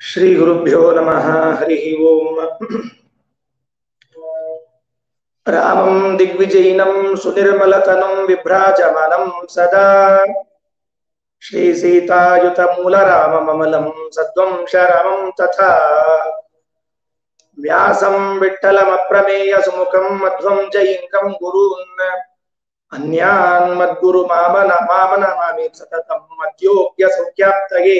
श्रीगुरुभ्यो नमः हरिः ओम् रामं दिग्विजयिनं सुनिर्मलतनुं बिभ्राजमानं सदा श्रीसीतायुतमूलरामममलं सद्वंशरामं तथा व्यासं विठ्ठलमप्रमेयसुमुखं मध्वं च इङ्कं गुरून् अन्यान् मद्गुरुमामन मामनमामि सततं मद्योग्यसौख्याप्तये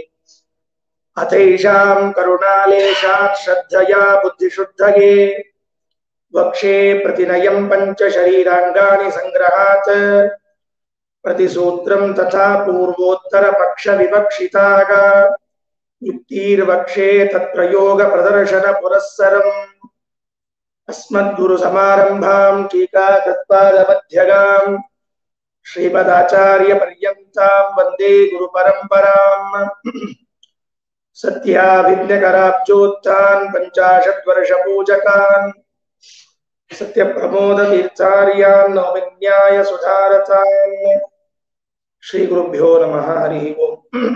अथैषां करुणालेशात् श्रद्धया बुद्धिशुद्धये वक्षे प्रतिनयं पञ्चशरीराङ्गानि सङ्ग्रहात् प्रतिसूत्रं तथा पूर्वोत्तरपक्षविवक्षिताः युक्तिर्वक्षे तत्प्रयोगप्रदर्शनपुरःसरम् अस्मद्गुरुसमारम्भां टीकाकृत्पादमध्यगाम् श्रीमदाचार्यपर्यन्तां वन्दे गुरुपरम्पराम् सत्याभिज्ञकराब्जोत्थान् पञ्चाशद्वर्षपूजकान् सत्यप्रमोदतीर्थार्यान् नौमिन्याय सुधारतान् श्रीगुरुभ्यो नमः हरिः ओम्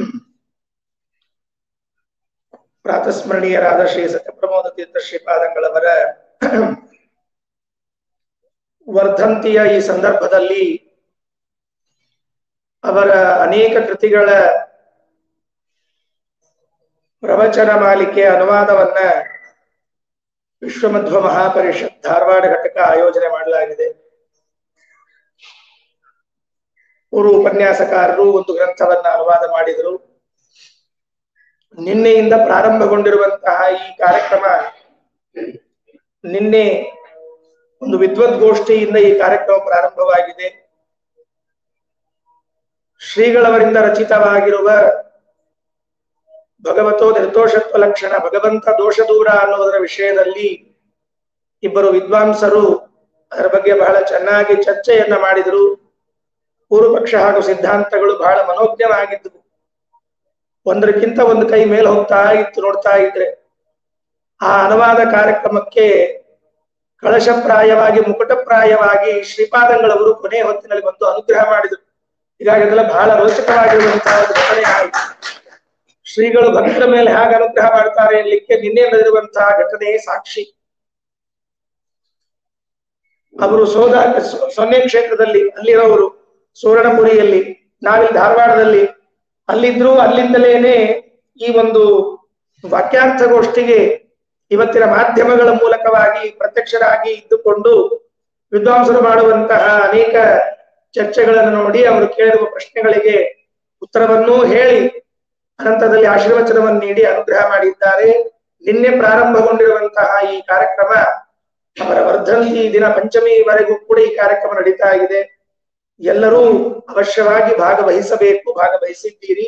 ಪ್ರಾತಸ್ಮರಣೀಯರಾದ ಶ್ರೀ ಸತ್ಯಪ್ರಮೋದ ತೀರ್ಥ ಶ್ರೀಪಾದಂಗಳವರ ವರ್ಧಂತಿಯ ಈ ಸಂದರ್ಭದಲ್ಲಿ ಅವರ ಅನೇಕ ಕೃತಿಗಳ ಪ್ರವಚನ ಮಾಲಿಕೆ ಅನುವಾದವನ್ನ ವಿಶ್ವಮಧ್ವ ಮಹಾಪರಿಷತ್ ಧಾರವಾಡ ಘಟಕ ಆಯೋಜನೆ ಮಾಡಲಾಗಿದೆ ಪೂರ್ವ ಉಪನ್ಯಾಸಕಾರರು ಒಂದು ಗ್ರಂಥವನ್ನ ಅನುವಾದ ಮಾಡಿದರು ನಿನ್ನೆಯಿಂದ ಪ್ರಾರಂಭಗೊಂಡಿರುವಂತಹ ಈ ಕಾರ್ಯಕ್ರಮ ನಿನ್ನೆ ಒಂದು ವಿದ್ವದ್ಗೋಷ್ಠಿಯಿಂದ ಈ ಕಾರ್ಯಕ್ರಮ ಪ್ರಾರಂಭವಾಗಿದೆ ಶ್ರೀಗಳವರಿಂದ ರಚಿತವಾಗಿರುವ ಭಗವತೋ ನಿರ್ದೋಷತ್ವ ಲಕ್ಷಣ ಭಗವಂತ ದೋಷ ದೂರ ಅನ್ನೋದರ ವಿಷಯದಲ್ಲಿ ಇಬ್ಬರು ವಿದ್ವಾಂಸರು ಅದರ ಬಗ್ಗೆ ಬಹಳ ಚೆನ್ನಾಗಿ ಚರ್ಚೆಯನ್ನ ಮಾಡಿದರು ಪೂರ್ವಪಕ್ಷ ಹಾಗೂ ಸಿದ್ಧಾಂತಗಳು ಬಹಳ ಮನೋಜ್ಞವಾಗಿದ್ದವು ಒಂದಕ್ಕಿಂತ ಒಂದು ಕೈ ಮೇಲೆ ಹೋಗ್ತಾ ಇತ್ತು ನೋಡ್ತಾ ಇದ್ರೆ ಆ ಅನುವಾದ ಕಾರ್ಯಕ್ರಮಕ್ಕೆ ಕಳಶಪ್ರಾಯವಾಗಿ ಮುಕುಟಪ್ರಾಯವಾಗಿ ಶ್ರೀಪಾದಂಗಳವರು ಕೊನೆ ಹೊತ್ತಿನಲ್ಲಿ ಬಂದು ಅನುಗ್ರಹ ಮಾಡಿದರು ಹೀಗಾಗಿ ಅದೆಲ್ಲ ಬಹಳ ರೋಚಕವಾಗಿರುವಂತಹ ಒಂದು ಘಟನೆ ಆಯಿತು ಶ್ರೀಗಳು ಭಕ್ತರ ಮೇಲೆ ಹೇಗೆ ಅನುಗ್ರಹ ಮಾಡ್ತಾರೆ ಎನ್ಲಿಕ್ಕೆ ನಿನ್ನೆ ನಡೆದಿರುವಂತಹ ಘಟನೆ ಸಾಕ್ಷಿ ಅವರು ಸೋದ ಸೊನ್ನೆ ಕ್ಷೇತ್ರದಲ್ಲಿ ಅಲ್ಲಿರೋರು ಸುವರ್ಣಪುರಿಯಲ್ಲಿ ನಾವಿಲ್ಲಿ ಧಾರವಾಡದಲ್ಲಿ ಅಲ್ಲಿದ್ರು ಅಲ್ಲಿಂದಲೇನೆ ಈ ಒಂದು ವಾಕ್ಯಾರ್ಥಗೋಷ್ಠಿಗೆ ಇವತ್ತಿನ ಮಾಧ್ಯಮಗಳ ಮೂಲಕವಾಗಿ ಪ್ರತ್ಯಕ್ಷರಾಗಿ ಇದ್ದುಕೊಂಡು ವಿದ್ವಾಂಸರು ಮಾಡುವಂತಹ ಅನೇಕ ಚರ್ಚೆಗಳನ್ನು ನೋಡಿ ಅವರು ಕೇಳಿರುವ ಪ್ರಶ್ನೆಗಳಿಗೆ ಉತ್ತರವನ್ನೂ ಹೇಳಿ ಅನಂತರದಲ್ಲಿ ಆಶೀರ್ವಚನವನ್ನು ನೀಡಿ ಅನುಗ್ರಹ ಮಾಡಿದ್ದಾರೆ ನಿನ್ನೆ ಪ್ರಾರಂಭಗೊಂಡಿರುವಂತಹ ಈ ಕಾರ್ಯಕ್ರಮ ಅವರ ವರ್ಧಂತಿ ದಿನ ಪಂಚಮಿವರೆಗೂ ಕೂಡ ಈ ಕಾರ್ಯಕ್ರಮ ನಡೀತಾ ಇದೆ ಎಲ್ಲರೂ ಅವಶ್ಯವಾಗಿ ಭಾಗವಹಿಸಬೇಕು ಭಾಗವಹಿಸಿದ್ದೀರಿ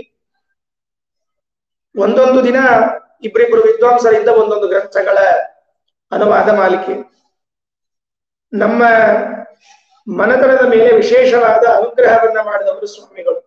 ಒಂದೊಂದು ದಿನ ಇಬ್ಬರಿಬ್ಬರು ವಿದ್ವಾಂಸರಿಂದ ಒಂದೊಂದು ಗ್ರಂಥಗಳ ಅನುವಾದ ಮಾಲಿಕೆ ನಮ್ಮ ಮನತನದ ಮೇಲೆ ವಿಶೇಷವಾದ ಅನುಗ್ರಹವನ್ನ ಮಾಡಿದವರು ಸ್ವಾಮಿಗಳು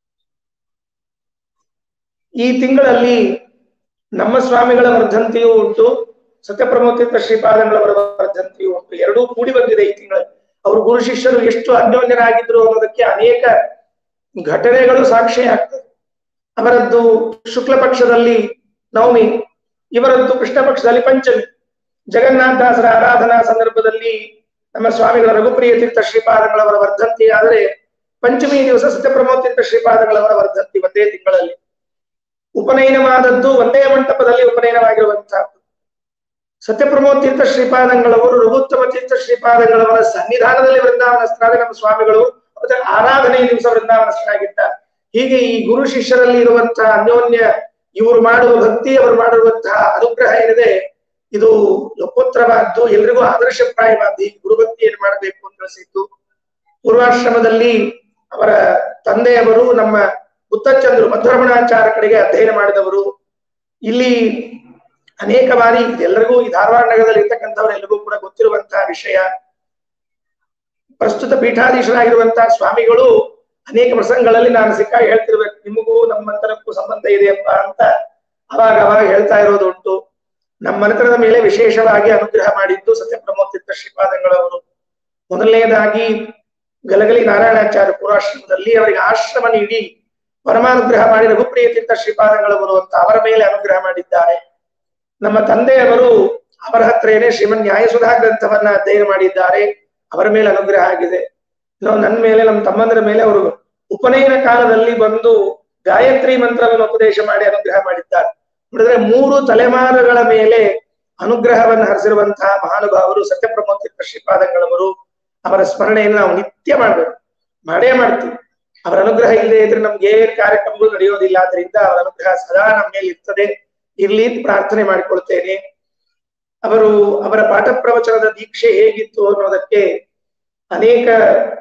ಈ ತಿಂಗಳಲ್ಲಿ ನಮ್ಮ ಸ್ವಾಮಿಗಳ ವರ್ಧಂತಿಯೂ ಉಂಟು ಸತ್ಯಪ್ರಮೋತೀರ್ಥ ಶ್ರೀಪಾದಂಗಳವರ ವರ್ಧಂತಿಯೂ ಉಂಟು ಎರಡೂ ಕೂಡಿ ಬಂದಿದೆ ಈ ತಿಂಗಳಲ್ಲಿ ಅವರು ಗುರು ಶಿಷ್ಯರು ಎಷ್ಟು ಅನ್ಯೋನ್ಯರಾಗಿದ್ರು ಅನ್ನೋದಕ್ಕೆ ಅನೇಕ ಘಟನೆಗಳು ಸಾಕ್ಷಿ ಆಗ್ತದೆ ಅವರದ್ದು ಶುಕ್ಲ ಪಕ್ಷದಲ್ಲಿ ನವಮಿ ಇವರದ್ದು ಕೃಷ್ಣ ಪಕ್ಷದಲ್ಲಿ ಪಂಚಮಿ ಜಗನ್ನಾಥದಾಸರ ಆರಾಧನಾ ಸಂದರ್ಭದಲ್ಲಿ ನಮ್ಮ ಸ್ವಾಮಿಗಳ ರಘುಪ್ರಿಯ ತೀರ್ಥ ಶ್ರೀಪಾದಗಳವರ ವರ್ಧಂತಿ ಆದರೆ ಪಂಚಮಿ ದಿವಸ ಸತ್ಯಪ್ರಮೋದ ತೀರ್ಥ ಶ್ರೀಪಾದಗಳವರ ವರ್ಧಂತಿ ಒಂದೇ ತಿಂಗಳಲ್ಲಿ ಉಪನಯನವಾದದ್ದು ಒಂದೇ ಮಂಟಪದಲ್ಲಿ ಉಪನಯನವಾಗಿರುವಂತಹದ್ದು ಸತ್ಯಪ್ರಮೋದ ತೀರ್ಥ ಶ್ರೀಪಾದಂಗಳವರು ರಘುತ್ತಮ ತೀರ್ಥ ಶ್ರೀಪಾದಂಗಳವರ ಸನ್ನಿಧಾನದಲ್ಲಿ ವೃಂದಾವನಸ್ಥರಾದ ನಮ್ಮ ಸ್ವಾಮಿಗಳು ಮತ್ತೆ ಆರಾಧನೆಯ ದಿವಸ ವೃಂದಾವನಸ್ಥರಾಗಿದ್ದ ಹೀಗೆ ಈ ಗುರು ಶಿಷ್ಯರಲ್ಲಿ ಇರುವಂತಹ ಅನ್ಯೋನ್ಯ ಇವರು ಮಾಡುವ ಭಕ್ತಿ ಅವರು ಮಾಡಿರುವಂತಹ ಅನುಗ್ರಹ ಏನಿದೆ ಇದು ಲೋಕೋತ್ತರವಾದ್ದು ಎಲ್ರಿಗೂ ಆದರ್ಶಪ್ರಾಯವಾದ್ದು ಈ ಗುರುಭಕ್ತಿಯನ್ನು ಮಾಡಬೇಕು ಅಂತ ತಿಳಿಸಿತ್ತು ಪೂರ್ವಾಶ್ರಮದಲ್ಲಿ ಅವರ ತಂದೆಯವರು ನಮ್ಮ ಉತ್ತಚಂದ್ರು ಮಧ್ವರಮಣಾಚಾರ ಕಡೆಗೆ ಅಧ್ಯಯನ ಮಾಡಿದವರು ಇಲ್ಲಿ ಅನೇಕ ಬಾರಿ ಎಲ್ಲರಿಗೂ ಈ ಧಾರವಾಡ ನಗರದಲ್ಲಿ ಇರ್ತಕ್ಕಂಥವರೆಲ್ಲರಿಗೂ ಕೂಡ ಗೊತ್ತಿರುವಂತಹ ವಿಷಯ ಪ್ರಸ್ತುತ ಪೀಠಾಧೀಶರಾಗಿರುವಂತಹ ಸ್ವಾಮಿಗಳು ಅನೇಕ ಪ್ರಸಂಗಗಳಲ್ಲಿ ನಾನು ಸಿಕ್ಕಾಗಿ ಹೇಳ್ತಿರ್ಬೇಕು ನಿಮಗೂ ನಮ್ಮಂತರಕ್ಕೂ ಸಂಬಂಧ ಇದೆಯಪ್ಪ ಅಂತ ಅವಾಗ ಅವಾಗ ಹೇಳ್ತಾ ಇರೋದು ಉಂಟು ನಮ್ಮ ಮನೆತನದ ಮೇಲೆ ವಿಶೇಷವಾಗಿ ಅನುಗ್ರಹ ಮಾಡಿದ್ದು ಸತ್ಯಪ್ರಮೋತೀರ್ಥ ಶ್ರೀಪಾದಂಗಳವರು ಮೊದಲನೇದಾಗಿ ಗಲಗಲಿ ನಾರಾಯಣಾಚಾರ್ಯ ಪೂರ್ವಾಶ್ರಮದಲ್ಲಿ ಅವರಿಗೆ ಆಶ್ರಮ ನೀಡಿ ಪರಮಾನುಗ್ರಹ ಮಾಡಿ ರಘುಪ್ರಿಯ ತೀರ್ಥ ಶ್ರೀಪಾದಗಳು ಬರುವಂತ ಅವರ ಮೇಲೆ ಅನುಗ್ರಹ ಮಾಡಿದ್ದಾರೆ ನಮ್ಮ ತಂದೆಯವರು ಅವರ ಹತ್ರನೇ ಶ್ರೀಮನ್ ನ್ಯಾಯಸುಧಾ ಗ್ರಂಥವನ್ನ ಅಧ್ಯಯನ ಮಾಡಿದ್ದಾರೆ ಅವರ ಮೇಲೆ ಅನುಗ್ರಹ ಆಗಿದೆ ಇನ್ನು ನನ್ನ ಮೇಲೆ ನಮ್ಮ ತಮ್ಮಂದರ ಮೇಲೆ ಅವರು ಉಪನಯನ ಕಾಲದಲ್ಲಿ ಬಂದು ಗಾಯತ್ರಿ ಮಂತ್ರವನ್ನು ಉಪದೇಶ ಮಾಡಿ ಅನುಗ್ರಹ ಮಾಡಿದ್ದಾರೆ ನೋಡಿದ್ರೆ ಮೂರು ತಲೆಮಾರುಗಳ ಮೇಲೆ ಅನುಗ್ರಹವನ್ನು ಹರಿಸಿರುವಂತಹ ಮಹಾನುಭಾವರು ಸತ್ಯಪ್ರಮೋತೀರ್ಥ ಶ್ರೀಪಾದಗಳವರು ಅವರ ಸ್ಮರಣೆಯನ್ನು ನಾವು ನಿತ್ಯ ಮಾಡ್ಬೇಕು ಮಾಡೇ ಮಾಡ್ತೀವಿ ಅವರ ಅನುಗ್ರಹ ಇಲ್ಲದೆ ಇದ್ರೆ ನಮ್ಗೆ ಏನ್ ಕಾರ್ಯಕ್ರಮಗಳು ನಡೆಯೋದಿಲ್ಲ ಆದ್ರಿಂದ ಅವರ ಅನುಗ್ರಹ ಸದಾ ನಮ್ಮ ಮೇಲೆ ಇರ್ತದೆ ಇರ್ಲಿ ಅಂತ ಪ್ರಾರ್ಥನೆ ಮಾಡಿಕೊಳ್ತೇನೆ ಅವರು ಅವರ ಪಾಠ ಪ್ರವಚನದ ದೀಕ್ಷೆ ಹೇಗಿತ್ತು ಅನ್ನೋದಕ್ಕೆ ಅನೇಕ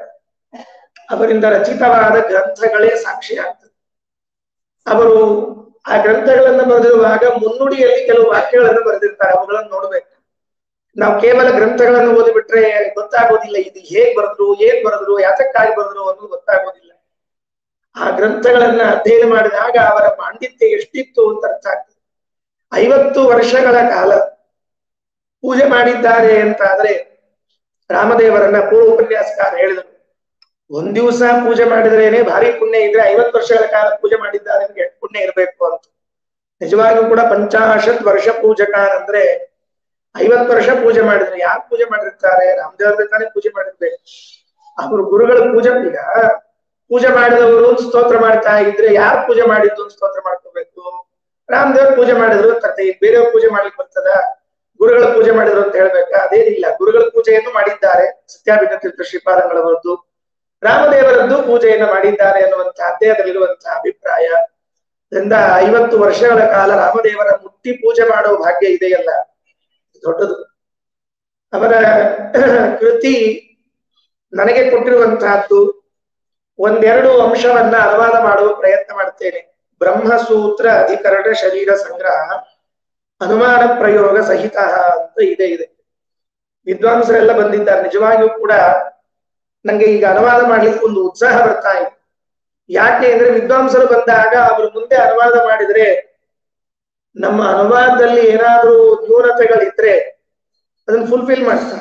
ಅವರಿಂದ ರಚಿತವಾದ ಗ್ರಂಥಗಳೇ ಸಾಕ್ಷಿಯಾಗ್ತದೆ ಅವರು ಆ ಗ್ರಂಥಗಳನ್ನು ಬರೆದಿರುವಾಗ ಮುನ್ನುಡಿಯಲ್ಲಿ ಕೆಲವು ವಾಕ್ಯಗಳನ್ನು ಬರೆದಿರ್ತಾರೆ ಅವುಗಳನ್ನು ನೋಡ್ಬೇಕು ನಾವು ಕೇವಲ ಗ್ರಂಥಗಳನ್ನು ಓದಿಬಿಟ್ರೆ ಗೊತ್ತಾಗೋದಿಲ್ಲ ಇದು ಹೇಗ್ ಬರೆದ್ರು ಏನ್ ಬರೆದ್ರು ಯಾತಕ್ಕಾಗಿ ಬರೆದ್ರು ಅನ್ನೋದು ಗೊತ್ತಾಗೋದಿಲ್ಲ ಆ ಗ್ರಂಥಗಳನ್ನ ಅಧ್ಯಯನ ಮಾಡಿದಾಗ ಅವರ ಪಾಂಡಿತ್ಯ ಎಷ್ಟಿತ್ತು ಅಂತ ಅರ್ಥ ಆಗ್ತದೆ ಐವತ್ತು ವರ್ಷಗಳ ಕಾಲ ಪೂಜೆ ಮಾಡಿದ್ದಾರೆ ಅಂತ ಆದ್ರೆ ರಾಮದೇವರನ್ನ ಪೂರ್ವ ಉಪನ್ಯಾಸಕಾರ ಹೇಳಿದರು ಒಂದ್ ದಿವಸ ಪೂಜೆ ಮಾಡಿದ್ರೇನೆ ಭಾರಿ ಪುಣ್ಯ ಇದ್ರೆ ಐವತ್ತು ವರ್ಷಗಳ ಕಾಲ ಪೂಜೆ ಮಾಡಿದ್ದಾರೆ ಅಂದ್ರೆ ಎಷ್ಟು ಪುಣ್ಯ ಇರಬೇಕು ಅಂತ ನಿಜವಾಗಿಯೂ ಕೂಡ ಪಂಚಾಶತ್ ವರ್ಷ ಪೂಜಕ ಅಂದ್ರೆ ಐವತ್ತು ವರ್ಷ ಪೂಜೆ ಮಾಡಿದ್ರೆ ಯಾರು ಪೂಜೆ ಮಾಡಿರ್ತಾರೆ ರಾಮದೇವ್ರ ತಾನೇ ಪೂಜೆ ಮಾಡಿರ್ಬೇಕು ಅವರು ಗುರುಗಳ ಪೂಜೆ ಈಗ ಪೂಜೆ ಮಾಡಿದವರು ಸ್ತೋತ್ರ ಮಾಡ್ತಾ ಇದ್ರೆ ಯಾರು ಪೂಜೆ ಮಾಡಿದ್ದು ಅಂತ ಸ್ತೋತ್ರ ಮಾಡ್ಕೋಬೇಕು ರಾಮದೇವ್ರ ಪೂಜೆ ಮಾಡಿದ್ರು ತರ್ತೆ ಬೇರೆಯವ್ರ ಪೂಜೆ ಮಾಡ್ಲಿಕ್ಕೆ ಬರ್ತದ ಗುರುಗಳ ಪೂಜೆ ಮಾಡಿದ್ರು ಅಂತ ಹೇಳ್ಬೇಕಾ ಅದೇನಿಲ್ಲ ಗುರುಗಳ ಪೂಜೆಯನ್ನು ಮಾಡಿದ್ದಾರೆ ಸತ್ಯಾಭಿಜ್ಞ ತೀರ್ಥ ಶ್ರೀಪಾದಂಗಳವರದ್ದು ರಾಮದೇವರದ್ದು ಪೂಜೆಯನ್ನು ಮಾಡಿದ್ದಾರೆ ಅನ್ನುವಂತಹ ಅಧ್ಯಾಯದಲ್ಲಿರುವಂತಹ ಅಭಿಪ್ರಾಯ ಅದರಿಂದ ಐವತ್ತು ವರ್ಷಗಳ ಕಾಲ ರಾಮದೇವರ ಮುಟ್ಟಿ ಪೂಜೆ ಮಾಡುವ ಭಾಗ್ಯ ಇದೆಯಲ್ಲ ದೊಡ್ಡದು ಅವರ ಕೃತಿ ನನಗೆ ಕೊಟ್ಟಿರುವಂತಹದ್ದು ಒಂದೆರಡು ಅಂಶವನ್ನ ಅನುವಾದ ಮಾಡುವ ಪ್ರಯತ್ನ ಮಾಡ್ತೇನೆ ಬ್ರಹ್ಮಸೂತ್ರ ಅಧಿಕರಣ ಶರೀರ ಸಂಗ್ರಹ ಅನುಮಾನ ಪ್ರಯೋಗ ಸಹಿತ ಅಂತ ಇದೆ ಇದೆ ವಿದ್ವಾಂಸರೆಲ್ಲ ಬಂದಿದ್ದಾರೆ ನಿಜವಾಗಿಯೂ ಕೂಡ ನಂಗೆ ಈಗ ಅನುವಾದ ಮಾಡ್ಲಿಕ್ಕೆ ಒಂದು ಉತ್ಸಾಹ ಬರ್ತಾ ಇದೆ ಯಾಕೆ ಅಂದ್ರೆ ವಿದ್ವಾಂಸರು ಬಂದಾಗ ಅವರು ಮುಂದೆ ಅನುವಾದ ಮಾಡಿದ್ರೆ ನಮ್ಮ ಅನುವಾದದಲ್ಲಿ ಏನಾದ್ರೂ ನ್ಯೂನತೆಗಳಿದ್ರೆ ಅದನ್ನ ಫುಲ್ಫಿಲ್ ಮಾಡ್ತಾರೆ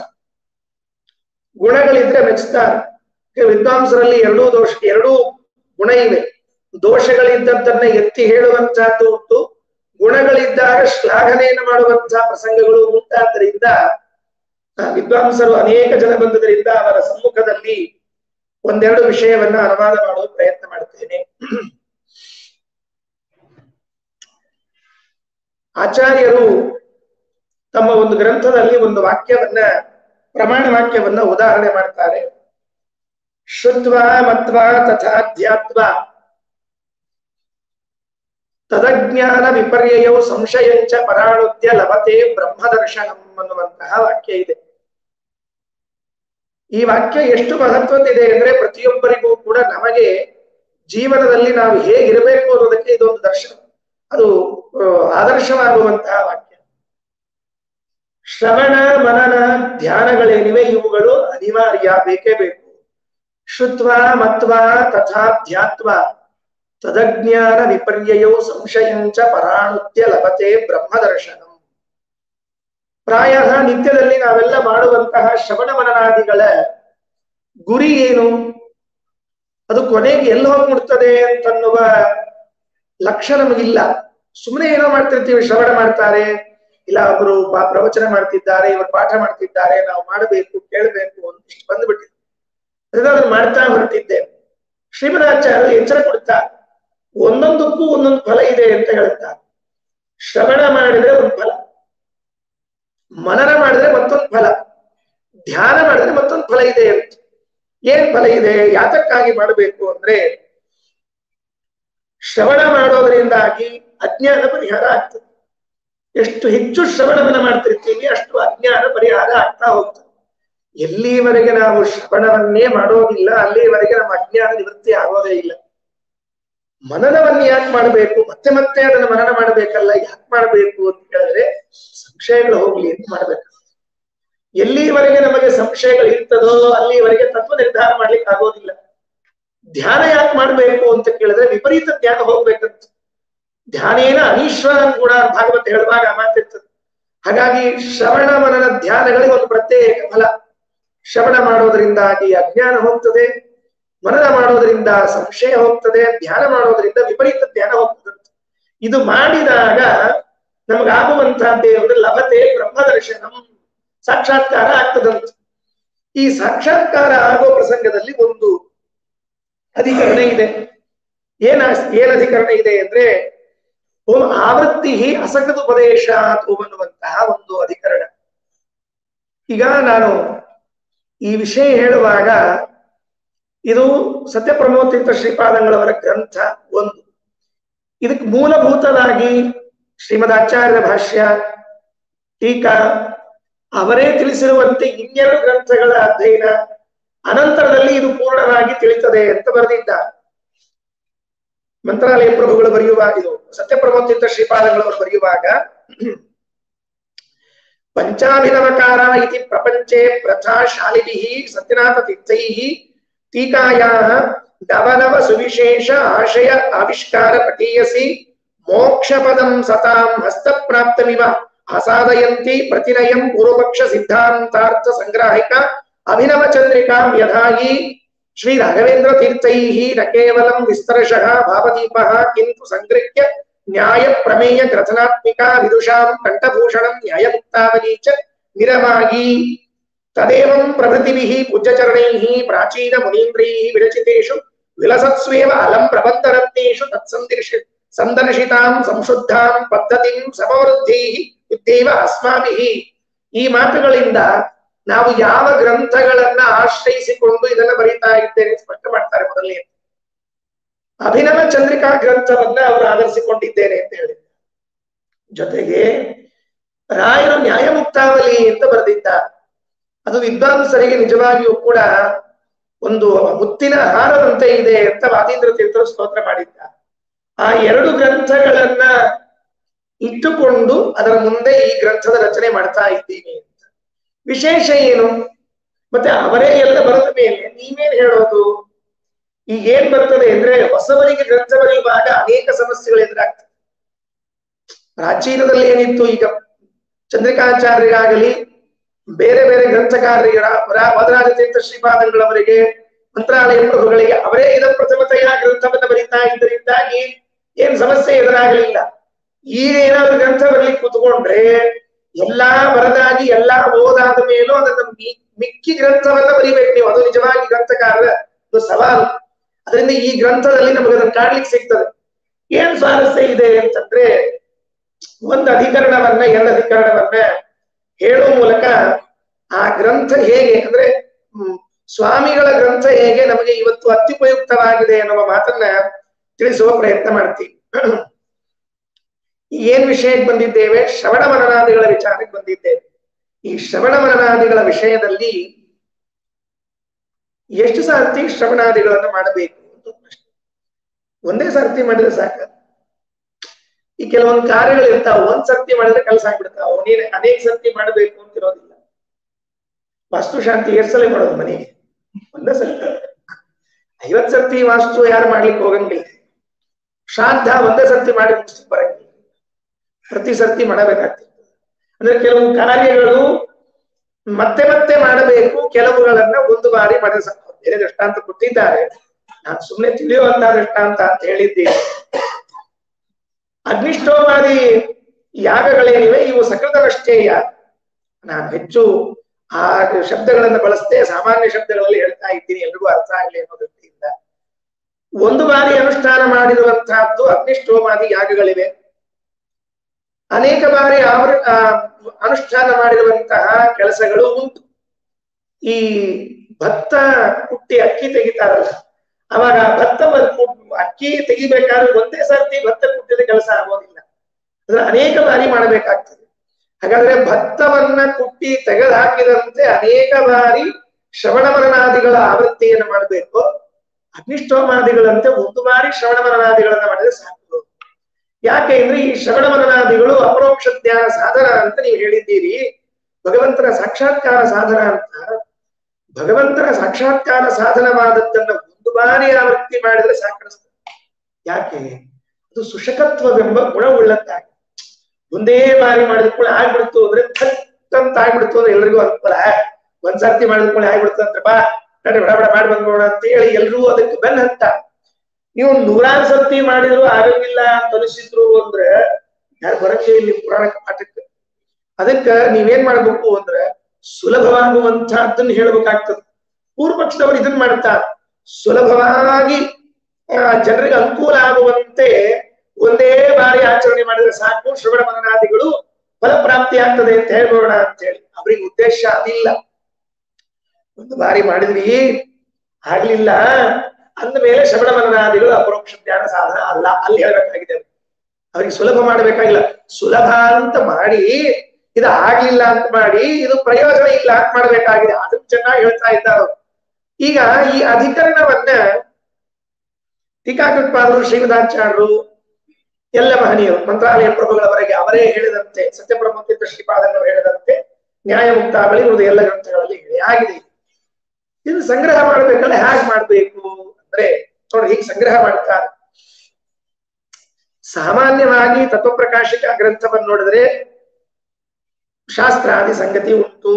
ಗುಣಗಳಿದ್ರೆ ಮೆಚ್ಚುತ್ತಾರೆ ವಿದ್ವಾಂಸರಲ್ಲಿ ಎರಡೂ ದೋಷ ಎರಡೂ ಗುಣ ಇವೆ ದೋಷಗಳಿದ್ದದ್ದನ್ನ ಎತ್ತಿ ಹೇಳುವಂತಹದ್ದು ಉಂಟು ಗುಣಗಳಿದ್ದಾಗ ಶ್ಲಾಘನೆಯನ್ನು ಮಾಡುವಂತಹ ಪ್ರಸಂಗಗಳು ಉಂಟಾದ್ದರಿಂದ ವಿದ್ವಾಂಸರು ಅನೇಕ ಜನ ಬಂದದರಿಂದ ಅವರ ಸಮ್ಮುಖದಲ್ಲಿ ಒಂದೆರಡು ವಿಷಯವನ್ನ ಅನುವಾದ ಮಾಡುವ ಪ್ರಯತ್ನ ಮಾಡುತ್ತೇನೆ ಆಚಾರ್ಯರು ತಮ್ಮ ಒಂದು ಗ್ರಂಥದಲ್ಲಿ ಒಂದು ವಾಕ್ಯವನ್ನ ಪ್ರಮಾಣ ವಾಕ್ಯವನ್ನ ಉದಾಹರಣೆ ಮಾಡ್ತಾರೆ ಶುದ್ವ ಮತ್ವ ತಥಾಧ್ಯಾತ್ವ ತದಜ್ಞಾನ ವಿಪರ್ಯಯೌ ಸಂಶಯಂಚ ಪರಾಳುದ್ಯ ಲಭತೆ ಬ್ರಹ್ಮದರ್ಶನಂ ಅನ್ನುವಂತಹ ವಾಕ್ಯ ಇದೆ ಈ ವಾಕ್ಯ ಎಷ್ಟು ಮಹತ್ವದ್ದಿದೆ ಅಂದ್ರೆ ಪ್ರತಿಯೊಬ್ಬರಿಗೂ ಕೂಡ ನಮಗೆ ಜೀವನದಲ್ಲಿ ನಾವು ಹೇಗಿರಬೇಕು ಅನ್ನೋದಕ್ಕೆ ಇದೊಂದು ದರ್ಶನ ಅದು ಆದರ್ಶವಾಗುವಂತಹ ವಾಕ್ಯ ಶ್ರವಣ ಮನನ ಧ್ಯಾನಗಳೇನಿವೆ ಇವುಗಳು ಅನಿವಾರ್ಯ ಬೇಕೇ ಬೇಕು ಶುತ್ವ ಮತ್ವ ತಥಾ ಧ್ಯಾತ್ವ ತದಜ್ಞಾನ ವಿಪರ್ಯಯೌ ಸಂಶಯಂಚ ಪರಾಣುತ್ಯ ಲಭತೆ ಬ್ರಹ್ಮದರ್ಶನಂ ಪ್ರಾಯ ನಿತ್ಯದಲ್ಲಿ ನಾವೆಲ್ಲ ಮಾಡುವಂತಹ ಶ್ರವಣ ಮನನಾದಿಗಳ ಗುರಿ ಏನು ಅದು ಕೊನೆಗೆ ಎಲ್ಲಿ ಹೋಗಿ ಮುಟ್ತದೆ ಅಂತನ್ನುವ ಲಕ್ಷ್ಯ ನಮಗಿಲ್ಲ ಸುಮ್ಮನೆ ಏನೋ ಮಾಡ್ತಿರ್ತೀವಿ ಶ್ರವಣ ಮಾಡ್ತಾರೆ ಇಲ್ಲ ಒಬ್ರು ಪ್ರವಚನ ಮಾಡ್ತಿದ್ದಾರೆ ಇವರು ಪಾಠ ಮಾಡ್ತಿದ್ದಾರೆ ನಾವು ಮಾಡಬೇಕು ಕೇಳಬೇಕು ಅಂತ ಇಷ್ಟು ಬಂದ್ಬಿಟ್ಟಿದೆ ಅದನ್ನ ಮಾಡ್ತಾ ಹೊರಟಿದ್ದೆ ಶ್ರೀಮದಾಚಾರ್ಯರು ಎಚ್ಚರ ಕೊಡ್ತಾರೆ ಒಂದೊಂದಕ್ಕೂ ಒಂದೊಂದು ಫಲ ಇದೆ ಅಂತ ಹೇಳ್ತಾರೆ ಶ್ರವಣ ಮಾಡಿದ್ರೆ ಒಂದು ಫಲ ಮನನ ಮಾಡಿದ್ರೆ ಮತ್ತೊಂದು ಫಲ ಧ್ಯಾನ ಮಾಡಿದ್ರೆ ಮತ್ತೊಂದು ಫಲ ಇದೆ ಅಂತ ಏನ್ ಫಲ ಇದೆ ಯಾತಕ್ಕಾಗಿ ಮಾಡಬೇಕು ಅಂದ್ರೆ ಶ್ರವಣ ಮಾಡೋದ್ರಿಂದಾಗಿ ಅಜ್ಞಾನ ಪರಿಹಾರ ಆಗ್ತದೆ ಎಷ್ಟು ಹೆಚ್ಚು ಶ್ರವಣವನ್ನ ಮಾಡ್ತಿರ್ತೀವಿ ಅಷ್ಟು ಅಜ್ಞಾನ ಪರಿಹಾರ ಆಗ್ತಾ ಹೋಗ್ತದೆ ಎಲ್ಲಿವರೆಗೆ ನಾವು ಶ್ರವಣವನ್ನೇ ಮಾಡೋದಿಲ್ಲ ಅಲ್ಲಿವರೆಗೆ ನಮ್ಮ ಅಜ್ಞಾನ ನಿವೃತ್ತಿ ಆಗೋದೇ ಇಲ್ಲ ಮನನವನ್ನ ಯಾಕೆ ಮಾಡಬೇಕು ಮತ್ತೆ ಮತ್ತೆ ಅದನ್ನ ಮನನ ಮಾಡಬೇಕಲ್ಲ ಯಾಕೆ ಮಾಡಬೇಕು ಅಂತ ಹೇಳಿದ್ರೆ ಸಂಶಯಗಳು ಹೋಗ್ಲಿ ಅಂತ ಮಾಡ್ಬೇಕು ಎಲ್ಲಿವರೆಗೆ ನಮಗೆ ಸಂಶಯಗಳು ಇರ್ತದೋ ಅಲ್ಲಿವರೆಗೆ ತತ್ವ ನಿರ್ಧಾರ ಮಾಡ್ಲಿಕ್ಕೆ ಆಗೋದಿಲ್ಲ ಧ್ಯಾನ ಯಾಕೆ ಮಾಡ್ಬೇಕು ಅಂತ ಕೇಳಿದ್ರೆ ವಿಪರೀತ ಧ್ಯಾನ ಹೋಗ್ಬೇಕಂತ ಧ್ಯಾನೇನ ಅನೀಶ್ವರನ್ ಕೂಡ ಭಾಗವತ ಹೇಳುವಾಗ ಮಾತಿರ್ತದೆ ಹಾಗಾಗಿ ಶ್ರವಣ ಮನನ ಧ್ಯಾನಗಳಿಗೆ ಒಂದು ಪ್ರತ್ಯೇಕ ಫಲ ಶ್ರವಣ ಮಾಡೋದ್ರಿಂದಾಗಿ ಅಜ್ಞಾನ ಹೋಗ್ತದೆ ಮನನ ಮಾಡೋದ್ರಿಂದ ಸಂಶಯ ಹೋಗ್ತದೆ ಧ್ಯಾನ ಮಾಡೋದ್ರಿಂದ ವಿಪರೀತ ಧ್ಯಾನ ಹೋಗ್ತದೆ ಇದು ಮಾಡಿದಾಗ ನಮಗಾಗುವಂತಹದ್ದೇ ಅಂದ್ರೆ ಲಭತೆ ಬ್ರಹ್ಮದರ್ಶನಂ ಸಾಕ್ಷಾತ್ಕಾರ ಆಗ್ತದಂತ ಈ ಸಾಕ್ಷಾತ್ಕಾರ ಆಗೋ ಪ್ರಸಂಗದಲ್ಲಿ ಒಂದು ಅಧಿಕರಣ ಇದೆ ಏನ ಏನ್ ಅಧಿಕರಣ ಇದೆ ಅಂದ್ರೆ ಓಂ ಆವೃತ್ತಿ ಅಸಕದುಪದೇಶ ಓಂ ಅನ್ನುವಂತಹ ಒಂದು ಅಧಿಕರಣ ಈಗ ನಾನು ಈ ವಿಷಯ ಹೇಳುವಾಗ ಇದು ಸತ್ಯಪ್ರಮೋತೀರ್ಥ ಶ್ರೀಪಾದಂಗಳವರ ಗ್ರಂಥ ಒಂದು ಇದಕ್ಕೆ ಮೂಲಭೂತವಾಗಿ ಶ್ರೀಮದ್ ಆಚಾರ್ಯ ಭಾಷ್ಯ ಟೀಕಾ ಅವರೇ ತಿಳಿಸಿರುವಂತೆ ಇನ್ನೆರಡು ಗ್ರಂಥಗಳ ಅಧ್ಯಯನ ಅನಂತರದಲ್ಲಿ ಇದು ಪೂರ್ಣವಾಗಿ ತಿಳಿತದೆ ಅಂತ ಬರೆದಿದ್ದಾರೆ ಮಂತ್ರಾಲಯ ಪ್ರಭುಗಳು ಬರೆಯುವಾಗ ಇದು ಸತ್ಯಪ್ರಮೋತೀರ್ಥ ಶ್ರೀಪಾದಗಳವರು ಬರೆಯುವಾಗ ಪಂಚಾಭಿನವಕಾರ ಇತಿ ಪ್ರಪಂಚೆ ಪ್ರಥಾ ಶಾಲಿಭಿಃ ಸತ್ಯನಾಥ ತೀರ್ಥೈಃ ಟೀಕಾಯಾಃ ನವನವ ಸುವಿಶೇಷ ಆಶಯ ಆವಿಷ್ಕಾರ ಪಠೀಯಸಿ ಮೋಕ್ಷಪದಂ ಸತಾಂ ಹಸ್ತಪ್ರಾಪ್ತಮಿವ ಆಸಾದಯಂತಿ ಪ್ರತಿನಯಂ ಪೂರ್ವಪಕ್ಷ ಸಿದ್ಧಾಂತಾರ್ಥ ಸಂಗ್ರಾಹಿಕ ಅಭಿನವ ಚಂದ್ರಿಕಾಂ ಯಥಾಯಿ ಶ್ರೀ ರಾಘವೇಂದ್ರ ತೀರ್ಥೈಃ ನ ಕೇವಲಂ ವಿಸ್ತರಶಃ ಭಾವದೀಪಃ ಕಿಂತು ಸಂಗೃಹ್ಯ ನ್ಯಾಯ ಪ್ರಮೇಯ ಗ್ರಥನಾತ್ಮಿಕಾ ವಿದುಷಾಂ ಕಂಠಭೂಷಣಂ ನ್ಯಾಯಮುಕ್ತಾವಲಿ ಚ ನಿರಮಾಗಿ ತದೇವಂ ಪ್ರಭೃತಿಭಿಃ ಪೂಜ್ಯಚರಣೈಃ ಪ್ರಾಚೀನ ಮುನೀಂದ್ರೈಃ ವಿರಚಿತೇಷು ವಿಲಸತ್ಸ್ವೇವ ಅಲಂ ಪ್ರಬಂಧರತ್ನೇಷು ತತ್ಸಂದರ್ಶ ಸಂದರ್ಶಿತಾಂ ಸಂಶುದ್ಧಾಂ ಪದ್ಧತಿಂ ಸಮವೃದ್ಧೈಃ ಯುದ್ಧೈವ ಅಸ್ಮಾಭಿಃ ಈ ಮಾತುಗಳಿಂದ ನಾವು ಯಾವ ಗ್ರಂಥಗಳನ್ನ ಆಶ್ರಯಿಸಿಕೊಂಡು ಇದನ್ನ ಬರೀತಾ ಇದ್ದೇವೆ ಸ್ಪಷ್ಟ ಮಾಡ್ತಾರೆ ಮೊದಲನೇ ಅಭಿನವ ಚಂದ್ರಿಕಾ ಗ್ರಂಥವನ್ನ ಅವರು ಆಧರಿಸಿಕೊಂಡಿದ್ದೇನೆ ಅಂತ ಹೇಳಿದ್ದಾರೆ ಜೊತೆಗೆ ರಾಯರು ನ್ಯಾಯಮುಕ್ತಾವಲಿ ಅಂತ ಬರೆದಿದ್ದಾರೆ ಅದು ವಿದ್ವಾಂಸರಿಗೆ ನಿಜವಾಗಿಯೂ ಕೂಡ ಒಂದು ಮುತ್ತಿನ ಹಾರದಂತೆ ಇದೆ ಅಂತ ವಾದೀಂದ್ರ ತೀರ್ಥರು ಸ್ತೋತ್ರ ಮಾಡಿದ್ದಾರೆ ಆ ಎರಡು ಗ್ರಂಥಗಳನ್ನ ಇಟ್ಟುಕೊಂಡು ಅದರ ಮುಂದೆ ಈ ಗ್ರಂಥದ ರಚನೆ ಮಾಡ್ತಾ ಇದ್ದೀನಿ ಅಂತ ವಿಶೇಷ ಏನು ಮತ್ತೆ ಅವರೇ ಎಲ್ಲ ಬರೆದ ಮೇಲೆ ನೀವೇನ್ ಹೇಳೋದು ಈಗ ಏನ್ ಬರ್ತದೆ ಅಂದ್ರೆ ಹೊಸವರಿಗೆ ಗ್ರಂಥ ಬರೆಯುವಾಗ ಅನೇಕ ಸಮಸ್ಯೆಗಳು ಎದುರಾಗ್ತದೆ ಪ್ರಾಚೀನದಲ್ಲಿ ಏನಿತ್ತು ಈಗ ಚಂದ್ರಿಕಾಚಾರ್ಯರಾಗಲಿ ಬೇರೆ ಬೇರೆ ಗ್ರಂಥಕಾರರಿಗೆ ವದರಾಜ ತೀರ್ಥ ಶ್ರೀಪಾದಂಗಳವರಿಗೆ ಮಂತ್ರಾಲಯ ಪ್ರಭುಗಳಿಗೆ ಅವರೇ ಇದ ಪ್ರಥಮತೆಯ ಗ್ರಂಥವನ್ನ ಬರೀತಾ ಇದ್ದರಿಂದಾಗಿ ಏನ್ ಸಮಸ್ಯೆ ಎದುರಾಗಲಿಲ್ಲ ಈಗ ಏನಾದ್ರು ಗ್ರಂಥ ಬರ್ಲಿಕ್ಕೆ ಕೂತ್ಕೊಂಡ್ರೆ ಎಲ್ಲಾ ಬರದಾಗಿ ಎಲ್ಲಾ ಓದಾದ ಮೇಲೂ ಅದನ್ನ ಮಿಕ್ಕಿ ಗ್ರಂಥವನ್ನ ಬರಿಬೇಕು ನೀವು ಅದು ನಿಜವಾಗಿ ಗ್ರಂಥಕಾರರ ಒಂದು ಸವಾಲು ಅದರಿಂದ ಈ ಗ್ರಂಥದಲ್ಲಿ ನಮಗೆ ಅದನ್ನ ಕಾಡ್ಲಿಕ್ಕೆ ಸಿಗ್ತದೆ ಏನ್ ಸ್ವಾರಸ್ಯ ಇದೆ ಅಂತಂದ್ರೆ ಒಂದು ಅಧಿಕರಣವನ್ನ ಎಲ್ಲ ಅಧಿಕರಣವನ್ನ ಹೇಳುವ ಮೂಲಕ ಆ ಗ್ರಂಥ ಹೇಗೆ ಅಂದ್ರೆ ಹ್ಮ್ ಸ್ವಾಮಿಗಳ ಗ್ರಂಥ ಹೇಗೆ ನಮಗೆ ಇವತ್ತು ಅತ್ಯುಪಯುಕ್ತವಾಗಿದೆ ಎನ್ನುವ ಮಾತನ್ನ ತಿಳಿಸುವ ಪ್ರಯತ್ನ ಮಾಡ್ತೀವಿ ಏನ್ ವಿಷಯಕ್ಕೆ ಬಂದಿದ್ದೇವೆ ಶ್ರವಣ ಮನನಾದಿಗಳ ವಿಚಾರಕ್ಕೆ ಬಂದಿದ್ದೇವೆ ಈ ಶ್ರವಣ ಮನನಾದಿಗಳ ವಿಷಯದಲ್ಲಿ ಎಷ್ಟು ಸರ್ತಿ ಶ್ರವಣಾದಿಗಳನ್ನು ಮಾಡಬೇಕು ಅಂತ ಪ್ರಶ್ನೆ ಒಂದೇ ಸರ್ತಿ ಮಾಡಿದ್ರೆ ಸಾಕ ಈ ಕೆಲವೊಂದು ಕಾರ್ಯಗಳು ಇರ್ತಾವ ಒಂದ್ ಸರ್ತಿ ಮಾಡಿದ್ರೆ ಕೆಲಸ ಆಗ್ಬಿಡ್ತಾವ ನೀನ್ ಅನೇಕ ಸರ್ತಿ ಮಾಡಬೇಕು ಅಂತ ಇರೋದಿಲ್ಲ ವಾಸ್ತು ಶಾಂತಿ ಎರಡ್ ಸಲ ಮಾಡೋದು ಮನೆಗೆ ಒಂದೇ ಸಲ ಐವತ್ ಸರ್ತಿ ವಾಸ್ತು ಯಾರು ಮಾಡ್ಲಿಕ್ಕೆ ಹೋಗಂಗಿಲ್ಲ ಶ್ರಾದ್ದ ಒಂದೇ ಸರ್ತಿ ಮಾಡಿ ಮುಗಿಸ್ಲಿಕ್ಕೆ ಬರಂಗಿಲ್ಲ ಪ್ರತಿ ಸರ್ತಿ ಮಾಡಬೇಕಾಗ್ತದೆ ಅಂದ್ರೆ ಕೆಲವು ಕಾರ್ಯಗಳು ಮತ್ತೆ ಮತ್ತೆ ಮಾಡಬೇಕು ಕೆಲವುಗಳನ್ನ ಒಂದು ಬಾರಿ ಮಾಡಿದ್ರೆ ಸಾಕು ಬೇರೆ ದೃಷ್ಟಾಂತ ಕೊಟ್ಟಿದ್ದಾರೆ ನಾನು ಸುಮ್ಮನೆ ತಿಳಿಯುವಂತ ದೃಷ್ಟಾಂತ ಅಂತ ಹೇಳಿದ್ದೀನಿ ಅಗ್ನಿಷ್ಠೋಮಾದಿ ಯಾಗಗಳೇನಿವೆ ಇವು ಸಕೃತವಷ್ಟೇಯ ನಾನು ಹೆಚ್ಚು ಆ ಶಬ್ದಗಳನ್ನು ಬಳಸದೆ ಸಾಮಾನ್ಯ ಶಬ್ದಗಳಲ್ಲಿ ಹೇಳ್ತಾ ಇದ್ದೀನಿ ಎಲ್ರಿಗೂ ಅರ್ಥ ಆಗ್ಲಿ ಅನ್ನೋ ದೃಷ್ಟಿಯಿಂದ ಒಂದು ಬಾರಿ ಅನುಷ್ಠಾನ ಮಾಡಿರುವಂತಹದ್ದು ಅಗ್ನಿಷ್ಠೋಮಾದಿ ಯಾಗಗಳಿವೆ ಅನೇಕ ಬಾರಿ ಅವರ ಅನುಷ್ಠಾನ ಮಾಡಿರುವಂತಹ ಕೆಲಸಗಳು ಉಂಟು ಈ ಭತ್ತ ಕುಟ್ಟಿ ಅಕ್ಕಿ ತೆಗಿತಾರಲ್ಲ ಅವಾಗ ಭತ್ತ ಅಕ್ಕಿ ತೆಗಿಬೇಕಾದ್ರೆ ಒಂದೇ ಸರ್ತಿ ಭತ್ತ ಕುಟ್ಟಿದ ಕೆಲಸ ಆಗೋದಿಲ್ಲ ಅಂದ್ರೆ ಅನೇಕ ಬಾರಿ ಮಾಡಬೇಕಾಗ್ತದೆ ಹಾಗಾದ್ರೆ ಭತ್ತವನ್ನ ಕುಟ್ಟಿ ತೆಗೆದು ಹಾಕಿದಂತೆ ಅನೇಕ ಬಾರಿ ಶ್ರವಣ ಮರಣಾದಿಗಳ ಆವೃತ್ತಿಯನ್ನು ಮಾಡಬೇಕು ಅಗ್ನಿಷ್ಠೋಮಾದಿಗಳಂತೆ ಒಂದು ಬಾರಿ ಶ್ರವಣ ಮರಣಾದಿಗಳನ್ನ ಮಾಡಿದ್ರೆ ಸಾಕು ಯಾಕೆ ಅಂದ್ರೆ ಈ ಶ್ರವಣ ಮನನಾದಿಗಳು ಅಪರೋಕ್ಷ ಜ್ಞಾನ ಸಾಧನ ಅಂತ ನೀವು ಹೇಳಿದ್ದೀರಿ ಭಗವಂತನ ಸಾಕ್ಷಾತ್ಕಾರ ಸಾಧನ ಅಂತ ಭಗವಂತನ ಸಾಕ್ಷಾತ್ಕಾರ ಸಾಧನವಾದದ್ದನ್ನ ಒಂದು ಬಾರಿ ಆವೃತ್ತಿ ಮಾಡಿದ್ರೆ ಸಾಕಣಿಸ್ತದೆ ಯಾಕೆ ಅದು ಸುಷಕತ್ವವೆಂಬ ಗುಣವುಳ್ಳದ್ದಾಗಿ ಒಂದೇ ಬಾರಿ ಮಾಡಿದ ಕೂಡ ಆಗ್ಬಿಡ್ತು ಅಂದ್ರೆ ಥಟ್ ಅಂತ ಆಗ್ಬಿಡ್ತು ಅಂದ್ರೆ ಎಲ್ರಿಗೂ ಅನುಕೂಲ ಒಂದ್ ಸರ್ತಿ ಮಾಡಿದ ಕೂಡ ಆಗ್ಬಿಡ್ತು ಅಂದ್ರೆ ಬಾ ನಡ್ರಿ ಬಡ ಬಡ ಮಾಡಿ ಬಂದ್ಬೋಣ ಅಂತ ಹೇಳಿ ಎಲ್ರೂ ಅದಕ್ಕೆ ಬೆನ್ ಹತ್ತ ನೀವು ನೂರಾರು ಸರ್ತಿ ಮಾಡಿದ್ರು ಆಗಂಗಿಲ್ಲ ಅಂತ ಅನಿಸಿದ್ರು ಅಂದ್ರೆ ಯಾರು ಬರಕ್ಕೆ ಇಲ್ಲಿ ಪುರಾಣ ಪಾಠಕ್ಕೆ ಅದಕ್ಕ ನೀವೇನ್ ಮಾಡ್ಬೇಕು ಅಂದ್ರೆ ಸುಲಭವಾಗುವಂತಹದ್ದನ್ನ ಹೇಳ್ಬೇಕಾಗ್ತದೆ ಪೂರ್ವ ಪಕ್ಷದವರು ಇದನ್ನ ಮಾಡ್ತಾರೆ ಸುಲಭವಾಗಿ ಆ, ಜನರಿಗೆ ಅನುಕೂಲ ಆಗುವಂತೆ ಒಂದೇ ಬಾರಿ ಆಚರಣೆ ಮಾಡಿದ್ರೆ ಸಾಕು ಶ್ರವಣ ಮನನಾದಿಗಳು ಫಲಪ್ರಾಪ್ತಿ ಆಗ್ತದೆ ಅಂತ ಹೇಳ್ಬೋಣ ಅಂತ ಹೇಳಿ ಅವ್ರಿಗೆ ಉದ್ದೇಶ ಅದಿಲ್ಲ ಒಂದು ಬಾರಿ ಮಾಡಿದ್ವಿ ಆಗ್ಲಿಲ್ಲ ಅಂದ್ಮೇಲೆ ಶ್ರವಣ ಮನನಾದಿಗಳು ಅಪರೋಕ್ಷ ಜ್ಞಾನ ಸಾಧನ ಅಲ್ಲ ಅಲ್ಲಿ ಹೇಳ್ಬೇಕಾಗಿದೆ ಅವ್ರಿಗೆ ಸುಲಭ ಮಾಡ್ಬೇಕಾಗಿಲ್ಲ ಸುಲಭ ಅಂತ ಮಾಡಿ ಇದು ಆಗ್ಲಿಲ್ಲ ಅಂತ ಮಾಡಿ ಇದು ಪ್ರಯೋಜನ ಇಲ್ಲ ಅಂತ ಮಾಡ್ಬೇಕಾಗಿದೆ ಅದನ್ನ ಚೆನ್ನಾಗಿ ಹೇಳ್ತಾ ಇದ್ದಾರೆ ಅವ್ರು. ಈಗ ಈ ಅಧಿಕರಣವನ್ನ ಟೀಕಾಕೃತ್ಪಾದರು ಶ್ರೀಮದಾಚಾರ್ಯರು ಎಲ್ಲ ಮಹನೀಯರು ಮಂತ್ರಾಲಯ ಪ್ರಭುಗಳವರೆಗೆ ಅವರೇ ಹೇಳಿದಂತೆ ಸತ್ಯಪ್ರಮೋಚಿತ ಶ್ರೀಪಾದನವರು ಹೇಳಿದಂತೆ ನ್ಯಾಯ ಮುಕ್ತಾವಳಿ ಉಳಿದ ಎಲ್ಲ ಗ್ರಂಥಗಳಲ್ಲಿ ಹೇಳಿ ಆಗಿದೆ ಇದು ಸಂಗ್ರಹ ಮಾಡ್ಬೇಕಲ್ಲ ಹೇಗೆ ಮಾಡ್ಬೇಕು ಅಂದ್ರೆ ನೋಡಿ ಹೀಗೆ ಸಂಗ್ರಹ ಮಾಡ್ತಾರೆ ಸಾಮಾನ್ಯವಾಗಿ ತತ್ವಪ್ರಕಾಶಿಕ ಗ್ರಂಥವನ್ನು ನೋಡಿದ್ರೆ ಶಾಸ್ತ್ರಾದಿ ಸಂಗತಿ ಉಂಟು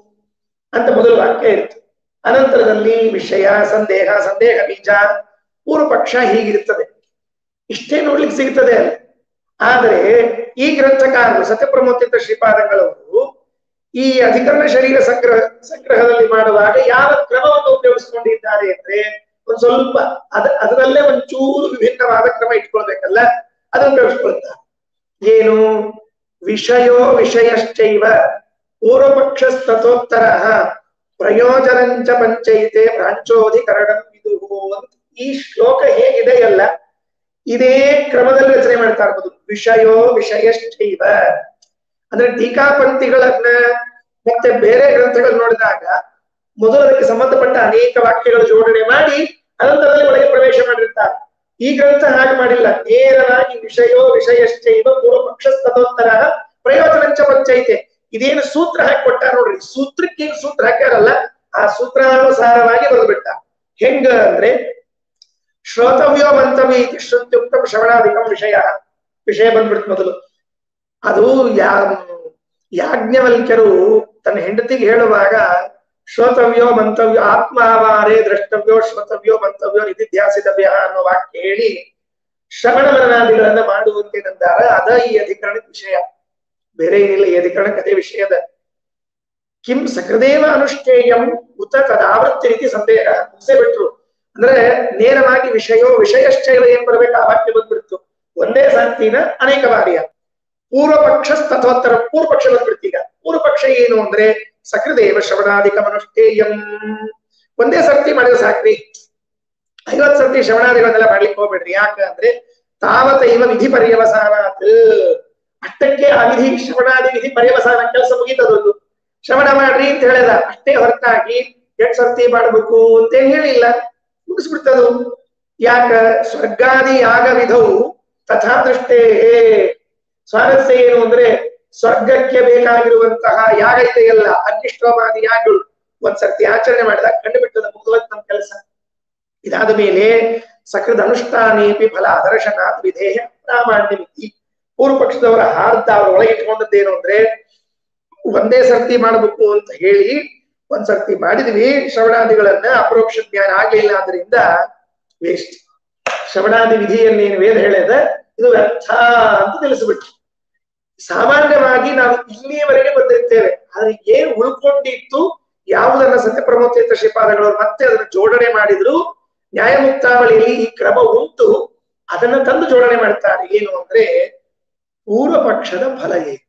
ಅಂತ ಮೊದಲು ವಾಕ್ಯ ಇತ್ತು ಅನಂತರದಲ್ಲಿ ವಿಷಯ ಸಂದೇಹ ಸಂದೇಹ ಬೀಜ ಪೂರ್ವ ಪಕ್ಷ ಹೀಗಿರ್ತದೆ ಇಷ್ಟೇ ನೋಡ್ಲಿಕ್ಕೆ ಸಿಗ್ತದೆ ಅಲ್ಲಿ ಆದರೆ ಈ ಗ್ರಂಥಕಾರರು ಸತ್ಯಪ್ರಮೋಚಿತ ಶ್ರೀಪಾದಂಗಳವರು ಈ ಅಧಿಕರಣ ಶರೀರ ಸಂಗ್ರಹ ಸಂಗ್ರಹದಲ್ಲಿ ಮಾಡುವಾಗ ಯಾವ ಕ್ರಮವನ್ನು ಉಪಯೋಗಿಸಿಕೊಂಡಿದ್ದಾರೆ ಅಂದ್ರೆ ಒಂದ್ ಸ್ವಲ್ಪ ಅದ ಅದರಲ್ಲೇ ಒಂಚೂರು ವಿಭಿನ್ನವಾದ ಕ್ರಮ ಇಟ್ಕೊಳ್ಬೇಕಲ್ಲ ಅದನ್ನು ಉಪಯೋಗಿಸ್ಕೊಳ್ತಾರೆ ಏನು ವಿಷಯೋ ವಿಷಯಶ್ಚೈವ ಪೂರ್ವಪಕ್ಷಸ್ತಥೋತ್ತರ ಪ್ರಯೋಜನಂಚ ಪಂಚೈತೆ ಪ್ರಾಂಚೋಧಿಕರಣಂ ವಿದುಹು ಅಂತ ಈ ಶ್ಲೋಕ ಹೇಗಿದೆಯಲ್ಲ ಇದೇ ಕ್ರಮದಲ್ಲಿ ರಚನೆ ಮಾಡ್ತಾ ಇರ್ಬೋದು ವಿಷಯೋ ವಿಷಯಶ್ಚೈವ ಅಂದ್ರೆ ಟೀಕಾಪಂಕ್ತಿಗಳನ್ನ ಮತ್ತೆ ಬೇರೆ ಗ್ರಂಥಗಳು ನೋಡಿದಾಗ ಮೊದಲು ಅದಕ್ಕೆ ಸಂಬಂಧಪಟ್ಟ ಅನೇಕ ವಾಕ್ಯಗಳ ಜೋಡಣೆ ಮಾಡಿ ಅನಂತರದಲ್ಲಿ ಒಳಗೆ ಪ್ರವೇಶ ಮಾಡಿರ್ತಾರೆ ಈ ಗ್ರಂಥ ಹಾಗೆ ಮಾಡಿಲ್ಲ ನೇರವಾಗಿ ವಿಷಯೋ ವಿಷಯಶ್ಚೈವ ಪೂರ್ವ ಪಕ್ಷಸ್ತೋತ್ತರ ಪ್ರಯೋಜನಂಚ ಪಂಚೈತೆ ಇದೇನು ಸೂತ್ರ ಹಾಕಿ ಕೊಟ್ಟ ನೋಡ್ರಿ ಸೂತ್ರಕ್ಕೆ ಏನು ಸೂತ್ರ ಹಾಕ್ಯಾರಲ್ಲ ಆ ಸೂತ್ರಾನುಸಾರವಾಗಿ ಬರೆದ್ಬಿಟ್ಟ ಹೆಂಗ ಅಂದ್ರೆ ಶ್ರೋತವ್ಯೋ ಮಂತವ್ಯ ಇತಿ ಶ್ರುತ್ಯುಕ್ತಂ ಶ್ರವಣಾಧಿಕಂ ವಿಷಯ ವಿಷಯ ಬಂದ್ಬಿಡ್ತು ಮೊದಲು ಅದು ಯಾ ಯಾಜ್ಞವಲ್ಕ್ಯರು ತನ್ನ ಹೆಂಡತಿಗೆ ಹೇಳುವಾಗ ಶ್ರೋತವ್ಯೋ ಮಂತವ್ಯೋ ಆತ್ಮಾವಾರೇ ದ್ರಷ್ಟವ್ಯೋ ಶ್ರೋತವ್ಯೋ ಮಂತವ್ಯೋ ನಿಧಿಧ್ಯಾಸಿತವ್ಯ ಅನ್ನೋ ವಾಕ್ಯ ಹೇಳಿ ಶ್ರವಣ ಮನನಾದಿಗಳನ್ನ ಮಾಡುವಂತೇನಂದಾರ ಅದ ಈ ಅಧಿಕರಣದ ವಿಷಯ ಬೇರೆ ಏನಿಲ್ಲ ಈ ಅಧಿಕರಣಕ್ಕೆ ಅದೇ ವಿಷಯದ ಕಿಂ ಸಕೃದೇವ ಅನುಷ್ಠೇಯಂ ಉತ ತದಾವೃತ್ತಿ ರೀತಿ ಸಂದೇಹ ಮುಗಿಸೇ ಬಿಟ್ರು ಅಂದ್ರೆ ನೇರವಾಗಿ ವಿಷಯೋ ವಿಷಯಶ್ಚೈವ ಏನ್ ಬರ್ಬೇಕು ಆ ವಾಕ್ಯ ಬಂದ್ಬಿಡ್ತು ಒಂದೇ ಸಾಕ್ತಿನ ಅನೇಕ ಬಾರಿಯ ಪೂರ್ವ ಪಕ್ಷ ತಥೋತ್ತರ ಪೂರ್ವ ಪಕ್ಷ ಬಂದ್ಬಿಡ್ತೀಗ ಪೂರ್ವ ಪಕ್ಷ ಏನು ಅಂದ್ರೆ ಸಕೃದೇವ ಶ್ರವಣಾಧಿಕ ಅನುಷ್ಠೇಯಂ ಒಂದೇ ಸರ್ತಿ ಮಾಡಿದ್ರೆ ಸಾಕ್ರಿ ಐವತ್ ಸರ್ತಿ ಶ್ರವಣಾದಿಗಳನ್ನೆಲ್ಲ ಮಾಡ್ಲಿಕ್ಕೆ ಹೋಗ್ಬೇಡ್ರಿ ಯಾಕ ಅಂದ್ರೆ ತಾವತೈವ ವಿಧಿ ಪರ್ಯವಸಾನಾತ್ ಅಷ್ಟಕ್ಕೆ ಆ ವಿಧಿ ಶ್ರವಣಾದಿ ವಿಧಿ ಪರ್ಯವಸಾನ ಕೆಲಸ ಮುಗೀತದೊಂದು ಶ್ರವಣ ಮಾಡ್ರಿ ಅಂತ ಹೇಳಿದ ಅಷ್ಟೇ ಹೊರತಾಗಿ ಎಷ್ಟ್ ಸರ್ತಿ ಮಾಡ್ಬೇಕು ಅಂತ ಹೇಳಿಲ್ಲ ಮುಗಿಸ್ಬಿಡ್ತದು ಯಾಕ ಸ್ವರ್ಗಾದಿ ಯಾಗ ವಿಧವು ತಥಾ ದೃಷ್ಟೇ ಸ್ವಾರಸ್ಯ ಏನು ಅಂದ್ರೆ ಸ್ವರ್ಗಕ್ಕೆ ಬೇಕಾಗಿರುವಂತಹ ಯಾಗ ಇದೆಯಲ್ಲ ಅಗ್ನಿಷ್ಠೋಮಾದಿ ಯಾಗಗಳು ಒಂದ್ ಸರ್ತಿ ಆಚರಣೆ ಮಾಡಿದಾಗ ಕಂಡು ಬಿಟ್ಟದ ಮುಗಿದೋಯ್ತು ನಮ್ ಕೆಲಸ ಇದಾದ ಮೇಲೆ ಸಕೃದ ಅನುಷ್ಠಾನೇಪಿ ಫಲ ಅದರ್ಶನ ವಿಧೇಯ ಪ್ರಾಮಾಣ್ಯ ಮಿತಿ ಪೂರ್ವ ಪಕ್ಷದವರ ಹಾರ್ದ ಅವ್ರ ಒಳಗೆ ಇಟ್ಕೊಂಡದ್ದೇನು ಅಂದ್ರೆ ಒಂದೇ ಸರ್ತಿ ಮಾಡಬೇಕು ಅಂತ ಹೇಳಿ ಒಂದ್ ಸರ್ತಿ ಮಾಡಿದ್ವಿ ಶ್ರವಣಾದಿಗಳನ್ನ ಅಪರೋಕ್ಷ ಜ್ಞಾನ ಆಗ್ಲಿಲ್ಲ ಆದ್ರಿಂದ ವೇಸ್ಟ್ ಶ್ರವಣಾದಿ ವಿಧಿಯನ್ನೇನು ವೇದ ಹೇಳಿದ ಇದು ವ್ಯರ್ಥ ಅಂತ ತಿಳಿಸ್ಬಿಟ್ಟು ಸಾಮಾನ್ಯವಾಗಿ ನಾವು ಇಲ್ಲಿಯವರೆಗೆ ಬಂದಿರ್ತೇವೆ ಆದ್ರೆ ಏನ್ ಉಳ್ಕೊಂಡಿತ್ತು ಯಾವುದನ್ನ ಸತ್ಯಪ್ರಮೋತೀರ್ಥ ಶ್ರೀಪಾದಗಳು ಮತ್ತೆ ಅದನ್ನ ಜೋಡಣೆ ಮಾಡಿದ್ರು ನ್ಯಾಯಮುಕ್ತಾವಳಿಯಲ್ಲಿ ಈ ಕ್ರಮ ಉಂಟು ಅದನ್ನ ತಂದು ಜೋಡಣೆ ಮಾಡ್ತಾರೆ ಏನು ಅಂದ್ರೆ ಪೂರ್ವ ಪಕ್ಷದ ಫಲ ಏನು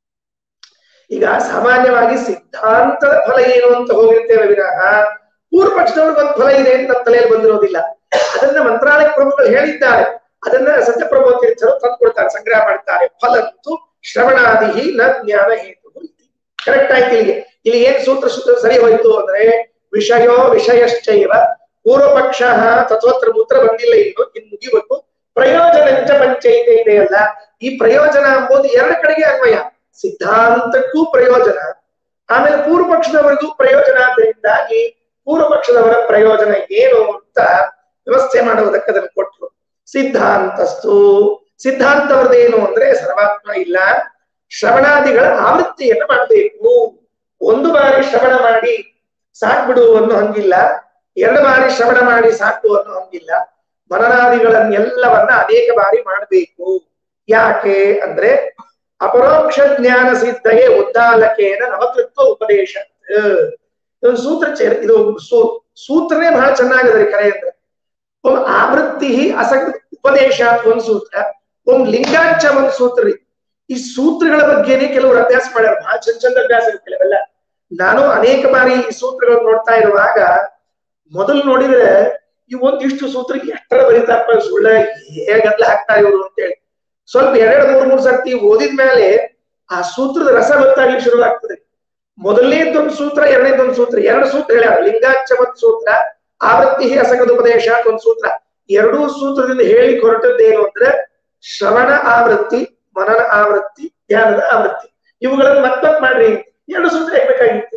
ಈಗ ಸಾಮಾನ್ಯವಾಗಿ ಸಿದ್ಧಾಂತದ ಫಲ ಏನು ಅಂತ ಹೋಗಿರ್ತೇವೆ ವಿನಃ ಪೂರ್ವ ಪಕ್ಷದವ್ರಿಗೆ ಒಂದು ಫಲ ಇದೆ ಅಂತ ನಮ್ಮ ತಲೆಯಲ್ಲಿ ಬಂದಿರೋದಿಲ್ಲ ಅದನ್ನ ಮಂತ್ರಾಲಯ ಪ್ರಭುಗಳು ಹೇಳಿದ್ದಾರೆ ಅದನ್ನ ಸತ್ಯಪ್ರಭು ತೀರ್ಥರು ತಂದ್ಕೊಡ್ತಾರೆ ಸಂಗ್ರಹ ಮಾಡ್ತಾರೆ ಫಲಂತು ಶ್ರವಣಾದಿ ನ ಜ್ಞಾನ ಹೇತು ಕರೆಕ್ಟ್ ಆಯ್ತು ಇಲ್ಲಿಗೆ ಇಲ್ಲಿ ಏನ್ ಸೂತ್ರ ಸೂತ್ರ ಸರಿ ಹೋಯ್ತು ಅಂದ್ರೆ ವಿಷಯೋ ವಿಷಯಶ್ಚೈವ ಪೂರ್ವ ಪಕ್ಷ ತತ್ವತ್ರ ಮೂತ್ರ ಬಂದಿಲ್ಲ ಇನ್ನು ಇನ್ನು ಮುಗಿಬೇಕು ಪ್ರಯೋಜನ ಪಂಚೈತೆ ಇದೆಯಲ್ಲ ಈ ಪ್ರಯೋಜನ ಎಂಬುದು ಎರಡು ಕಡೆಗೆ ಅನ್ವಯ ಸಿದ್ಧಾಂತಕ್ಕೂ ಪ್ರಯೋಜನ ಆಮೇಲೆ ಪೂರ್ವ ಪಕ್ಷದವರಿಗೂ ಪ್ರಯೋಜನ ಆದ್ರಿಂದಾಗಿ ಪೂರ್ವ ಪಕ್ಷದವರ ಪ್ರಯೋಜನ ಏನು ಅಂತ ವ್ಯವಸ್ಥೆ ಮಾಡುವುದಕ್ಕೆ ಅದನ್ನು ಕೊಟ್ಟರು ಸಿದ್ಧಾಂತಸ್ತು ಸಿದ್ಧಾಂತವ್ರದ್ದೇನು ಅಂದ್ರೆ ಸರ್ವಾತ್ಮ ಇಲ್ಲ ಶ್ರವಣಾದಿಗಳ ಆವೃತ್ತಿಯನ್ನು ಮಾಡಬೇಕು ಒಂದು ಬಾರಿ ಶ್ರವಣ ಮಾಡಿ ಸಾಕ್ಬಿಡು ಅನ್ನೋ ಹಂಗಿಲ್ಲ ಎರಡು ಬಾರಿ ಶ್ರವಣ ಮಾಡಿ ಸಾಕು ಅನ್ನೋ ಹಂಗಿಲ್ಲ ಮನನಾದಿಗಳನ್ನೆಲ್ಲವನ್ನ ಅನೇಕ ಬಾರಿ ಮಾಡಬೇಕು ಯಾಕೆ ಅಂದ್ರೆ ಅಪರೋಕ್ಷ ಜ್ಞಾನ ಸಿದ್ಧಗೆ ಉದ್ದಾಲಕೇನ ನವಕೃತ್ವ ಉಪದೇಶ ಇದು ಸೂತ್ರ ಚೆ- ಇದು ಸೂ- ಸೂತ್ರನೇ ಬಹಳ ಚೆನ್ನಾಗಿದೆ ಕರೆ ಅಂದ್ರೆ ಒಂದು ಆವೃತ್ತಿ ಅಸಂಗ ಉಪದೇಶ ಅಂತ ಒಂದು ಸೂತ್ರ ಒಂದು ಲಿಂಗಾಂಚ ಒಂದು ಸೂತ್ರ ರೀ ಈ ಸೂತ್ರಗಳ ಬಗ್ಗೆನೇ ಕೆಲವರು ಅಭ್ಯಾಸ ಮಾಡ್ಯಾರ ಬಹಳ ಚಂದ ಚಂದ ಅಭ್ಯಾಸ ಇರುತ್ತೆ ಕೆಲವೆಲ್ಲ ನಾನು ಅನೇಕ ಬಾರಿ ಈ ಸೂತ್ರಗಳು ನೋಡ್ತಾ ಇರುವಾಗ ಮೊದಲು ನೋಡಿದ್ರೆ ಈ ಒಂದಿಷ್ಟು ಸೂತ್ರ ಎಷ್ಟರ ಬರೀತಾರಪ್ಪ ಸುಳ್ಳ ಹೇಗಲ್ಲ ಹಾಕ್ತಾರೆ ಇವರು ಅಂತೇಳಿ ಸ್ವಲ್ಪ ಎರಡು ಮೂರ್ ಮೂರ್ ಸರ್ತಿ ಓದಿದ್ಮೇಲೆ ಆ ಸೂತ್ರದ ರಸ ಗೊತ್ತಾಗ್ಲಿಕ್ಕೆ ಶುರುವಾಗ್ತದೆ ಮೊದಲನೇದೊಂದು ಸೂತ್ರ ಎರಡನೇದೊಂದು ಸೂತ್ರ ಎರಡು ಸೂತ್ರ ಹೇಳ್ಯಾರ ಲಿಂಗಾಂಚ ಒಂದು ಸೂತ್ರ ಆವೃತ್ತಿ ಅಸಂಗದ ಉಪದೇಶ ಅಂತ ಒಂದು ಸೂತ್ರ ಎರಡೂ ಸೂತ್ರದಿಂದ ಹೇಳಿ ಹೊರಟದ್ದೇನು ಅಂದ್ರೆ ಶ್ರವಣ ಆವೃತ್ತಿ ಮನನ ಆವೃತ್ತಿ ಧ್ಯಾನದ ಆವೃತ್ತಿ ಇವುಗಳನ್ನು ಮತ್ತೊಂದು ಮಾಡ್ರಿ ಎರಡು ಸೂತ್ರ ಹೇಳ್ಬೇಕಾಗಿತ್ತು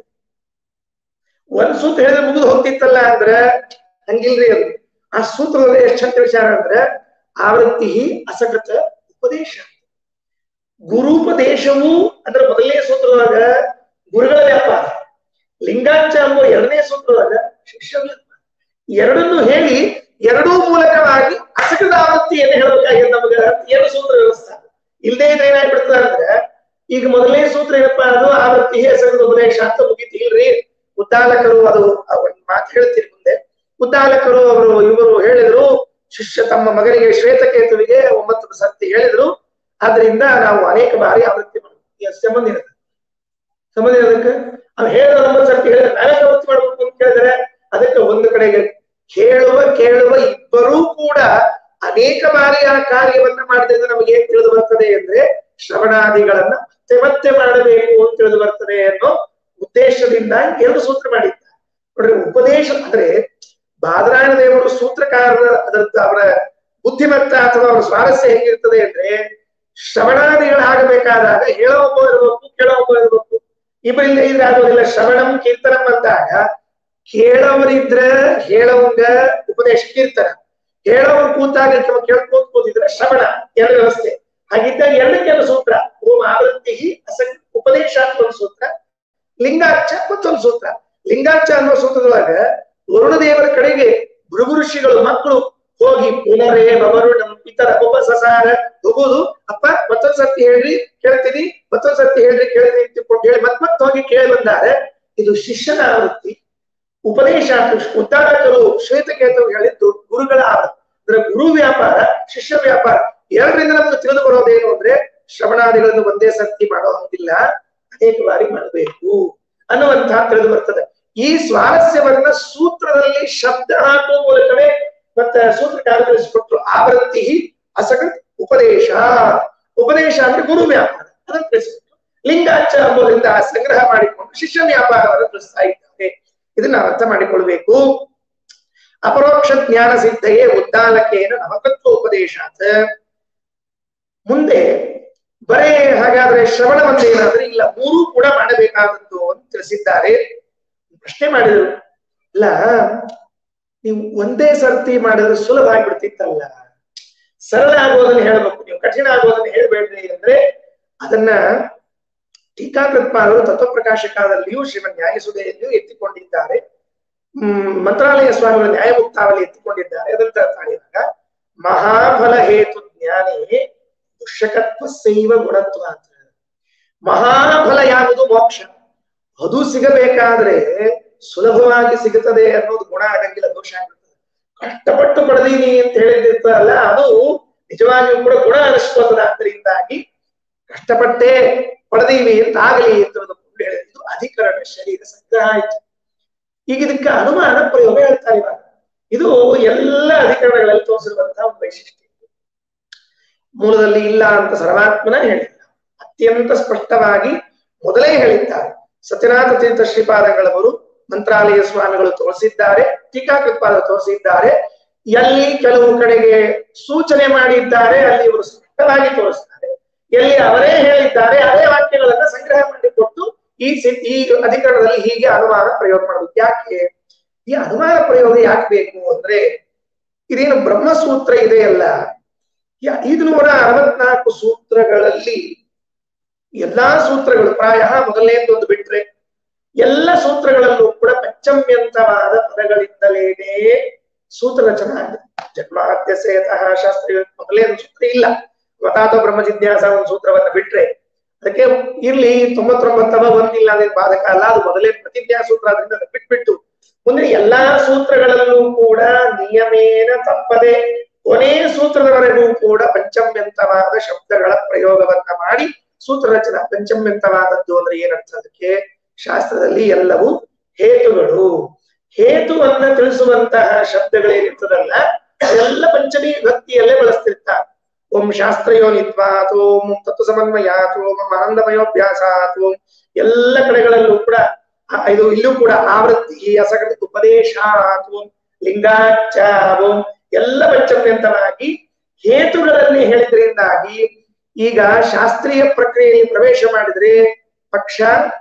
ಒಂದ್ ಸೂತ್ರ ಹೇಳಿದ್ರೆ ಮುಗಿದು ಹೋಗ್ತಿತ್ತಲ್ಲ ಅಂದ್ರೆ ಹಂಗಿಲ್ರಿ ಅದು ಆ ಸೂತ್ರದಲ್ಲಿ ಎಷ್ಟು ಚಂದ ವಿಚಾರ ಅಂದ್ರೆ ಆವೃತ್ತಿ ಅಸಕೃತ ಉಪದೇಶ ಗುರುಪದೇಶವು ಅಂದ್ರೆ ಮೊದಲನೇ ಸೂತ್ರದಾಗ ಗುರುಗಳ ವ್ಯಾಪಾರ ಲಿಂಗಾಂಚ ಎಂಬ ಎರಡನೇ ಸೂತ್ರದಾಗ ಶಿಷ್ಯ ವ್ಯಾಪಾರ ಎರಡನ್ನು ಹೇಳಿ ಎರಡೂ ಮೂಲಕವಾಗಿ ಅಸಕೃತ ಆವೃತ್ತಿಯನ್ನು ಹೇಳಬೇಕಾಗಿದೆ ನಮಗ ಎರಡು ಸೂತ್ರ ವ್ಯವಸ್ಥೆ ಇಲ್ಲದೆ ಇದ್ರೆ ಏನಾಗ್ಬಿಡ್ತದ ಅಂದ್ರೆ ಈಗ ಮೊದಲನೇ ಸೂತ್ರ ಏನಪ್ಪಾ ಅದು ಆವೃತ್ತಿ ಅಸಕೃತ ಉಪದೇಶ ಅಂತ ಮುಗೀತಿ ಇಲ್ರಿ ಉದ್ದಾಲಕರು ಅದು ಒಂದ್ ಮಾತು ಹೇಳ್ತೀನಿ ಮುಂದೆ ಉದ್ದಾಲಕರು ಅವರು ಇವರು ಹೇಳಿದ್ರು ಶಿಷ್ಯ ತಮ್ಮ ಮಗನಿಗೆ ಶ್ವೇತಕೇತುವಿಗೆ ಒಂಬತ್ತು ಸರ್ತಿ ಹೇಳಿದ್ರು ಆದ್ರಿಂದ ನಾವು ಅನೇಕ ಬಾರಿ ಆವೃತ್ತಿ ಮಾಡ್ತೀವಿ ಸಂಬಂಧ ಇರುತ್ತೆ ಸಂಬಂಧ ಅದಕ್ಕೆ ಅವ್ನು ಹೇಳಿದ ಒಂಬತ್ತು ಸರ್ತಿ ಹೇಳಿದ್ರೆ ನಾವೇ ಆವೃತ್ತಿ ಮಾಡ್ಬೇಕು ಅಂತ ಕೇಳಿದ್ರೆ ಅದಕ್ಕೆ ಒಂದು ಕಡೆಗೆ ಕೇಳುವ ಕೇಳುವ ಇಬ್ಬರೂ ಕೂಡ ಅನೇಕ ಬಾರಿ ಆ ಕಾರ್ಯವನ್ನ ಮಾಡಿದ್ರೆ ನಮಗೆ ಏನ್ ತಿಳಿದು ಬರ್ತದೆ ಅಂದ್ರೆ ಶ್ರವಣಾದಿಗಳನ್ನ ಮತ್ತೆ ಮತ್ತೆ ಮಾಡಬೇಕು ಅಂತ ತಿಳಿದು ಬರ್ತದೆ ಅನ್ನೋ ಉದ್ದೇಶದಿಂದ ಎರಡು ಸೂತ್ರ ಮಾಡಿದ್ದ ನೋಡ್ರಿ ಉಪದೇಶ ಅಂದ್ರೆ ಬಾದರಾಯಣ ದೇವರು ಸೂತ್ರಕಾರರ ಅದರ ಅವರ ಬುದ್ಧಿಮತ್ತ ಅಥವಾ ಅವರ ಸ್ವಾರಸ್ಯ ಹೇಗಿರ್ತದೆ ಅಂದ್ರೆ ಶ್ರವಣಾದಿಗಳು ಆಗಬೇಕಾದಾಗ ಹೇಳೋ ಒಬ್ಬ ಇರಬೇಕು ಕೇಳೋ ಒಬ್ಬ ಇರಬೇಕು ಇಬ್ಬರಿಂದ ಇದ್ರೆ ಆಗೋದಿಲ್ಲ ಶ್ರವಣಂ ಕೀರ್ತನಂ ಅಂದಾಗ ಕೇಳೋರಿದ್ರ ಹೇಳೋಂಗ ಉಪದೇಶ ಕೀರ್ತನ ಹೇಳೋರು ಕೂತಾಗ ಕೇಳ್ಕೋತ್ ಕೂತಿದ್ರೆ ಶ್ರವಣ ಎರಡು ವ್ಯವಸ್ಥೆ ಹಾಗಿದ್ದಾಗ ಎರಡಕ್ಕೆ ಸೂತ್ರ ಓಂ ಆವೃತ್ತಿ ಅಸಂಗ ಉಪದೇಶ ಅಂತ ಒಂದು ಸೂತ್ರ ಲಿಂಗಾಚ ಮತ್ತೊಂದು ಸೂತ್ರ ಲಿಂಗಾಚ ಅನ್ನೋ ಸೂತ್ರದೊಳಗ ವರುಣ ದೇವರ ಕಡೆಗೆ ಭೃಗು ಋಷಿಗಳು ಮಕ್ಕಳು ಹೋಗಿ ಪುನರೇ ಬವರುಣಂ ಇತರ ಒಬ್ಬ ಸಸಾರ ಹೋಗುದು ಅಪ್ಪ ಮತ್ತೊಂದ್ ಸರ್ತಿ ಹೇಳ್ರಿ ಕೇಳ್ತೀನಿ ಮತ್ತೊಂದ್ ಸರ್ತಿ ಹೇಳ್ರಿ ಕೇಳ್ತೀನಿ ತಿಳ್ಕೊಂಡು ಹೇಳಿ ಮತ್ ಮತ್ ಹೋಗಿ ಕೇಳಿ ಬಂದಾರೆ ಇದು ಶಿಷ್ಯನ ಆವೃತ್ತಿ ಉಪದೇಶ ಉದ್ದಾರಕರು ಶ್ವೇತಕೇತು ಹೇಳಿದ್ದು ಗುರುಗಳ ಆವೃತ್ತಿ ಅಂದ್ರೆ ಗುರು ವ್ಯಾಪಾರ ಶಿಷ್ಯ ವ್ಯಾಪಾರ ಎರಡರಿಂದ ನಮ್ಗೆ ತಿಳಿದು ಬರೋದೇನು ಅಂದ್ರೆ ಶ್ರವಣಾದಿಗಳನ್ನು ಒಂದೇ ಸರ್ತಿ ಮಾಡೋ ಹಂಗಿಲ್ಲ ಅನೇಕ ಬಾರಿ ಮಾಡಬೇಕು ಅನ್ನುವಂತಹ ತಿಳಿದು ಬರ್ತದೆ ಈ ಸ್ವಾರಸ್ಯವನ್ನ ಸೂತ್ರದಲ್ಲಿ ಶಬ್ದ ಹಾಕುವ ಮೂಲಕವೇ ಮತ್ತೆ ಸೂತ್ರಕಾರ ತಿಳಿಸಿಕೊಟ್ರು ಆವೃತ್ತಿ ಅಸಕೃತ್ ಉಪದೇಶ ಉಪದೇಶ ಅಂದ್ರೆ ಗುರು ವ್ಯಾಪಾರ ಅದನ್ನು ತಿಳಿಸಿಕೊಟ್ರು ಲಿಂಗಾಚ ಎಂಬುದರಿಂದ ಸಂಗ್ರಹ ಮಾಡಿಕೊಂಡು ಶಿಷ್ಯ ವ್ಯಾಪಾರವನ್ನು ತಿಳಿಸ್ತಾ ಇದ್ದಾರೆ ಇದನ್ನ ಅರ್ಥ ಮಾಡಿಕೊಳ್ಬೇಕು ಅಪರೋಕ್ಷ ಜ್ಞಾನ ಸಿದ್ಧಯೇ ಉದ್ದಾಲಕೇನ ನವಕತ್ವ ಉಪದೇಶಾತ್ ಮುಂದೆ ಬರೇ ಹಾಗಾದ್ರೆ ಶ್ರವಣ ಒಂದೇನಾದ್ರೆ ಇಲ್ಲ ಮೂರು ಕೂಡ ಮಾಡಬೇಕಾದದ್ದು ಅಂತ ತಿಳಿಸಿದ್ದಾರೆ ಪ್ರಶ್ನೆ ಮಾಡಿದ್ರು ಇಲ್ಲ ನೀವು ಒಂದೇ ಸರ್ತಿ ಮಾಡಿದ್ರೆ ಸುಲಭ ಆಗ್ಬಿಡ್ತಿತ್ತಲ್ಲ ಸರಳ ಆಗೋದನ್ನ ಹೇಳ್ಬೇಕು ನೀವು ಕಠಿಣ ಆಗೋದನ್ನ ಹೇಳ್ಬೇಡ್ರಿ ಅಂದ್ರೆ ಅದನ್ನ ಟೀಕಾಕೃತ್ಪಾದರು ತತ್ವಪ್ರಕಾಶಕಾದಲ್ಲಿಯೂ ಶ್ರೀಮನ್ ನ್ಯಾಯಸುದೆಯಲ್ಲಿಯೂ ಎತ್ತಿಕೊಂಡಿದ್ದಾರೆ ಹ್ಮ್ ಮಂತ್ರಾಲಯ ಸ್ವಾಮಿಗಳ ನ್ಯಾಯಮುಕ್ತಾವಲ್ಲಿ ಎತ್ತಿಕೊಂಡಿದ್ದಾರೆ ಅದನ್ನ ತಾಳಿದಾಗ ಮಹಾಫಲ ಹೇತು ಜ್ಞಾನೇ ದುಷಕತ್ವ ಸೈವ ಗುಣತ್ವ ಅಂತ ಮಹಾಫಲ ಯಾವುದು ಮೋಕ್ಷ ಅದು ಸಿಗಬೇಕಾದ್ರೆ ಸುಲಭವಾಗಿ ಸಿಗುತ್ತದೆ ಅನ್ನೋದು ಗುಣ ಆಗಂಗಿಲ್ಲ ದೋಷ ಆಗಿರ್ತದೆ ಕಷ್ಟಪಟ್ಟು ಪಡೆದೀನಿ ಅಂತ ಹೇಳಿದಿರ್ತಲ್ಲ ಅದು ನಿಜವಾಗಿಯೂ ಕೂಡ ಗುಣ ಅನಿಸ್ಕೋತದ ಅದರಿಂದಾಗಿ ಕಷ್ಟಪಟ್ಟೇ ಪಡೆದೀವಿ ಅಂತ ಆಗಲಿ ಅಂತ ಹೇಳಿದ್ರು ಇದು ಅಧಿಕರಣ ಶರೀರ ಸಂಗ್ರಹ ಆಯ್ತು ಈಗ ಇದಕ್ಕೆ ಅನುಮಾನ ಪ್ರಯೋಗ ಹೇಳ್ತಾರೆ ಇವಾಗ ಇದು ಎಲ್ಲ ಅಧಿಕರಣಗಳಲ್ಲಿ ತೋರಿಸಿರುವಂತಹ ಒಂದು ವೈಶಿಷ್ಟ್ಯ ಮೂಲದಲ್ಲಿ ಇಲ್ಲ ಅಂತ ಸರ್ವಾತ್ಮನ ಹೇಳಿಲ್ಲ ಅತ್ಯಂತ ಸ್ಪಷ್ಟವಾಗಿ ಮೊದಲೇ ಹೇಳಿದ್ದಾರೆ ಸತ್ಯನಾಥ ತೀರ್ಥ ಶ್ರೀಪಾದಗಳವರು ಮಂತ್ರಾಲಯ ಸ್ವಾಮಿಗಳು ತೋರಿಸಿದ್ದಾರೆ ಟೀಕಾಕೃತ್ಪಾದ ತೋರಿಸಿದ್ದಾರೆ ಎಲ್ಲಿ ಕೆಲವು ಕಡೆಗೆ ಸೂಚನೆ ಮಾಡಿದ್ದಾರೆ ಅಲ್ಲಿ ಇವರು ಸ್ಪಷ್ಟವಾಗಿ ತೋರಿಸ್ತಾರೆ ಎಲ್ಲಿ ಅವರೇ ಹೇಳಿದ್ದಾರೆ ಅದೇ ವಾಕ್ಯಗಳನ್ನ ಸಂಗ್ರಹ ಮಾಡಿಕೊಟ್ಟು ಈ ಈ ಅಧಿಕರಣದಲ್ಲಿ ಹೀಗೆ ಅನುಮಾನ ಪ್ರಯೋಗ ಮಾಡಬೇಕು ಯಾಕೆ ಈ ಅನುಮಾನ ಪ್ರಯೋಗ ಯಾಕೆ ಬೇಕು ಅಂದ್ರೆ ಇದೇನು ಬ್ರಹ್ಮಸೂತ್ರ ಇದೆಯಲ್ಲ ಐದುನೂರ ಅರವತ್ನಾಲ್ಕು ಸೂತ್ರಗಳಲ್ಲಿ ಎಲ್ಲಾ ಸೂತ್ರಗಳು ಪ್ರಾಯ ಮೊದಲನೇದೊಂದು ಬಿಟ್ರೆ ಎಲ್ಲ ಸೂತ್ರಗಳಲ್ಲೂ ಕೂಡ ಪಂಚಮ್ಯಂತವಾದ ಪದಗಳಿಂದಲೇ ಸೂತ್ರ ರಚನಾ ಆಗಿದೆ ಜನ್ಮಾದ್ಯಸೇತಃ ಶಾಸ್ತ್ರ ಮೊದಲೇ ಒಂದು ಸೂತ್ರ ಇಲ್ಲ ಮತಾತ ಬ್ರಹ್ಮ ಜಿಜ್ಞಾಸ ಒಂದು ಸೂತ್ರವನ್ನ ಬಿಟ್ರೆ ಅದಕ್ಕೆ ಇರ್ಲಿ ತೊಂಬತ್ತೊಂಬತ್ತವ ಒಂದಿಲ್ಲ ಅದೇನು ಬಾಧಕ ಅಲ್ಲ ಅದು ಮೊದಲೇ ಪ್ರತಿಜ್ಞಾ ಸೂತ್ರ ಅದರಿಂದ ಅದನ್ನ ಬಿಟ್ಬಿಟ್ಟು ಮುಂದೆ ಎಲ್ಲಾ ಸೂತ್ರಗಳಲ್ಲೂ ಕೂಡ ನಿಯಮೇನ ತಪ್ಪದೆ ಕೊನೆ ಸೂತ್ರದವರೆಗೂ ಕೂಡ ಪಂಚಮ್ಯಂತವಾದ ಶಬ್ದಗಳ ಪ್ರಯೋಗವನ್ನ ಮಾಡಿ ಸೂತ್ರ ರಚನಾ ಪಂಚಮ್ಯಂತವಾದದ್ದು ಅಂದ್ರೆ ಏನರ್ಥ ಅದಕ್ಕೆ ಶಾಸ್ತ್ರದಲ್ಲಿ ಎಲ್ಲವೂ ಹೇತುಗಳು ಹೇತುವನ್ನ ತಿಳಿಸುವಂತಹ ಶಬ್ದಗಳೇನಿರ್ತದಲ್ಲ ಅದೆಲ್ಲ ಪಂಚಮಿ ಭಕ್ತಿಯಲ್ಲೇ ಬಳಸ್ತಿರ್ತಾರೆ ಓಂ ಶಾಸ್ತ್ರಯೋನಿತ್ವಾತ್ ಓಂ ತತ್ವ ಸಮನ್ವಯಾತ್ ಓಂ ಆನಂದಮಯೋಭ್ಯಾಸಾತ್ ಓಂ ಎಲ್ಲ ಕಡೆಗಳಲ್ಲೂ ಕೂಡ ಆ, ಇದು ಇಲ್ಲೂ ಕೂಡ ಆವೃತ್ತಿ ಅಸಕೃತ ಉಪದೇಶ ಓಂ ಲಿಂಗಾಚ ಓಂ ಎಲ್ಲ ಪಂಚಮ್ಯಂತವಾಗಿ ಹೇತುಗಳಲ್ಲಿ ಹೇಳಿದ್ರಿಂದಾಗಿ ಈಗ ಶಾಸ್ತ್ರೀಯ ಪ್ರಕ್ರಿಯೆಯಲ್ಲಿ ಪ್ರವೇಶ ಮಾಡಿದ್ರೆ ಪಕ್ಷ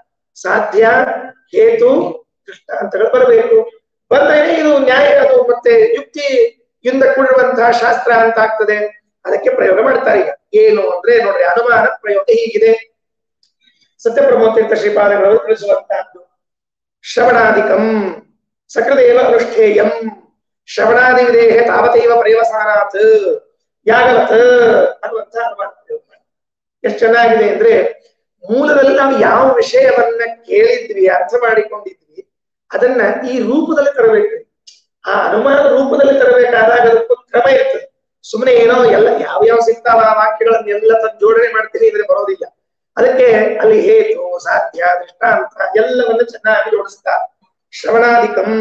ಸಾಧ್ಯ ಹೇತು ದೃಷ್ಟಾಂತಗಳು ಬರಬೇಕು ಬಂದ್ರೆ ಇದು ನ್ಯಾಯ ಅದು ಮತ್ತೆ ಯುಕ್ತಿಯಿಂದ ಕೂಡಿರುವಂತಹ ಶಾಸ್ತ್ರ ಅಂತ ಆಗ್ತದೆ ಅದಕ್ಕೆ ಪ್ರಯೋಗ ಮಾಡ್ತಾರೆ ಈಗ ಏನು ಅಂದ್ರೆ ನೋಡ್ರಿ ಅನುಮಾನ ಪ್ರಯೋಗ ಹೀಗಿದೆ ಸತ್ಯಪ್ರಮೋತೀರ್ಥ ಶ್ರೀಪಾದಗಳು ತಿಳಿಸುವಂತಹದ್ದು ಶ್ರವಣಾಧಿಕಂ ಸಕೃದೇವ ಅನುಷ್ಠೇಯಂ ಶ್ರವಣಾದಿ ವಿದೇಹ ತಾವತೈವ ಪ್ರಯವಸಾನಾತ್ ಯಾಗವತ್ ಅನ್ನುವಂಥ ಅನುಮಾನ ಪ್ರಯೋಗ ಮಾಡಿ. ಎಷ್ಟು ಚೆನ್ನಾಗಿದೆ ಅಂದ್ರೆ ಮೂಲದಲ್ಲಿ ನಾವು ಯಾವ ವಿಷಯವನ್ನ ಕೇಳಿದ್ವಿ ಅರ್ಥ ಮಾಡಿಕೊಂಡಿದ್ವಿ ಅದನ್ನ ಈ ರೂಪದಲ್ಲಿ ತರಬೇಕು ಆ ಅನುಮಾನ ರೂಪದಲ್ಲಿ ತರಬೇಕಾದಾಗ ಅದಕ್ಕೊಂದು ಕ್ರಮ ಇರ್ತದೆ ಸುಮ್ಮನೆ ಏನೋ ಎಲ್ಲ ಯಾವ ಯಾವ ಸಿಗ್ತಾವ ಆ ವಾಕ್ಯಗಳನ್ನೆಲ್ಲ ತಂದು ಜೋಡಣೆ ಮಾಡ್ತೀನಿ ಇದ್ರೆ ಬರೋದಿಲ್ಲ ಅದಕ್ಕೆ ಅಲ್ಲಿ ಹೇತು ಸಾಧ್ಯ ದೃಷ್ಟಾಂತ ಎಲ್ಲವನ್ನು ಚೆನ್ನಾಗಿ ಜೋಡಿಸ್ತಾರೆ ಶ್ರವಣಾಧಿಕಂ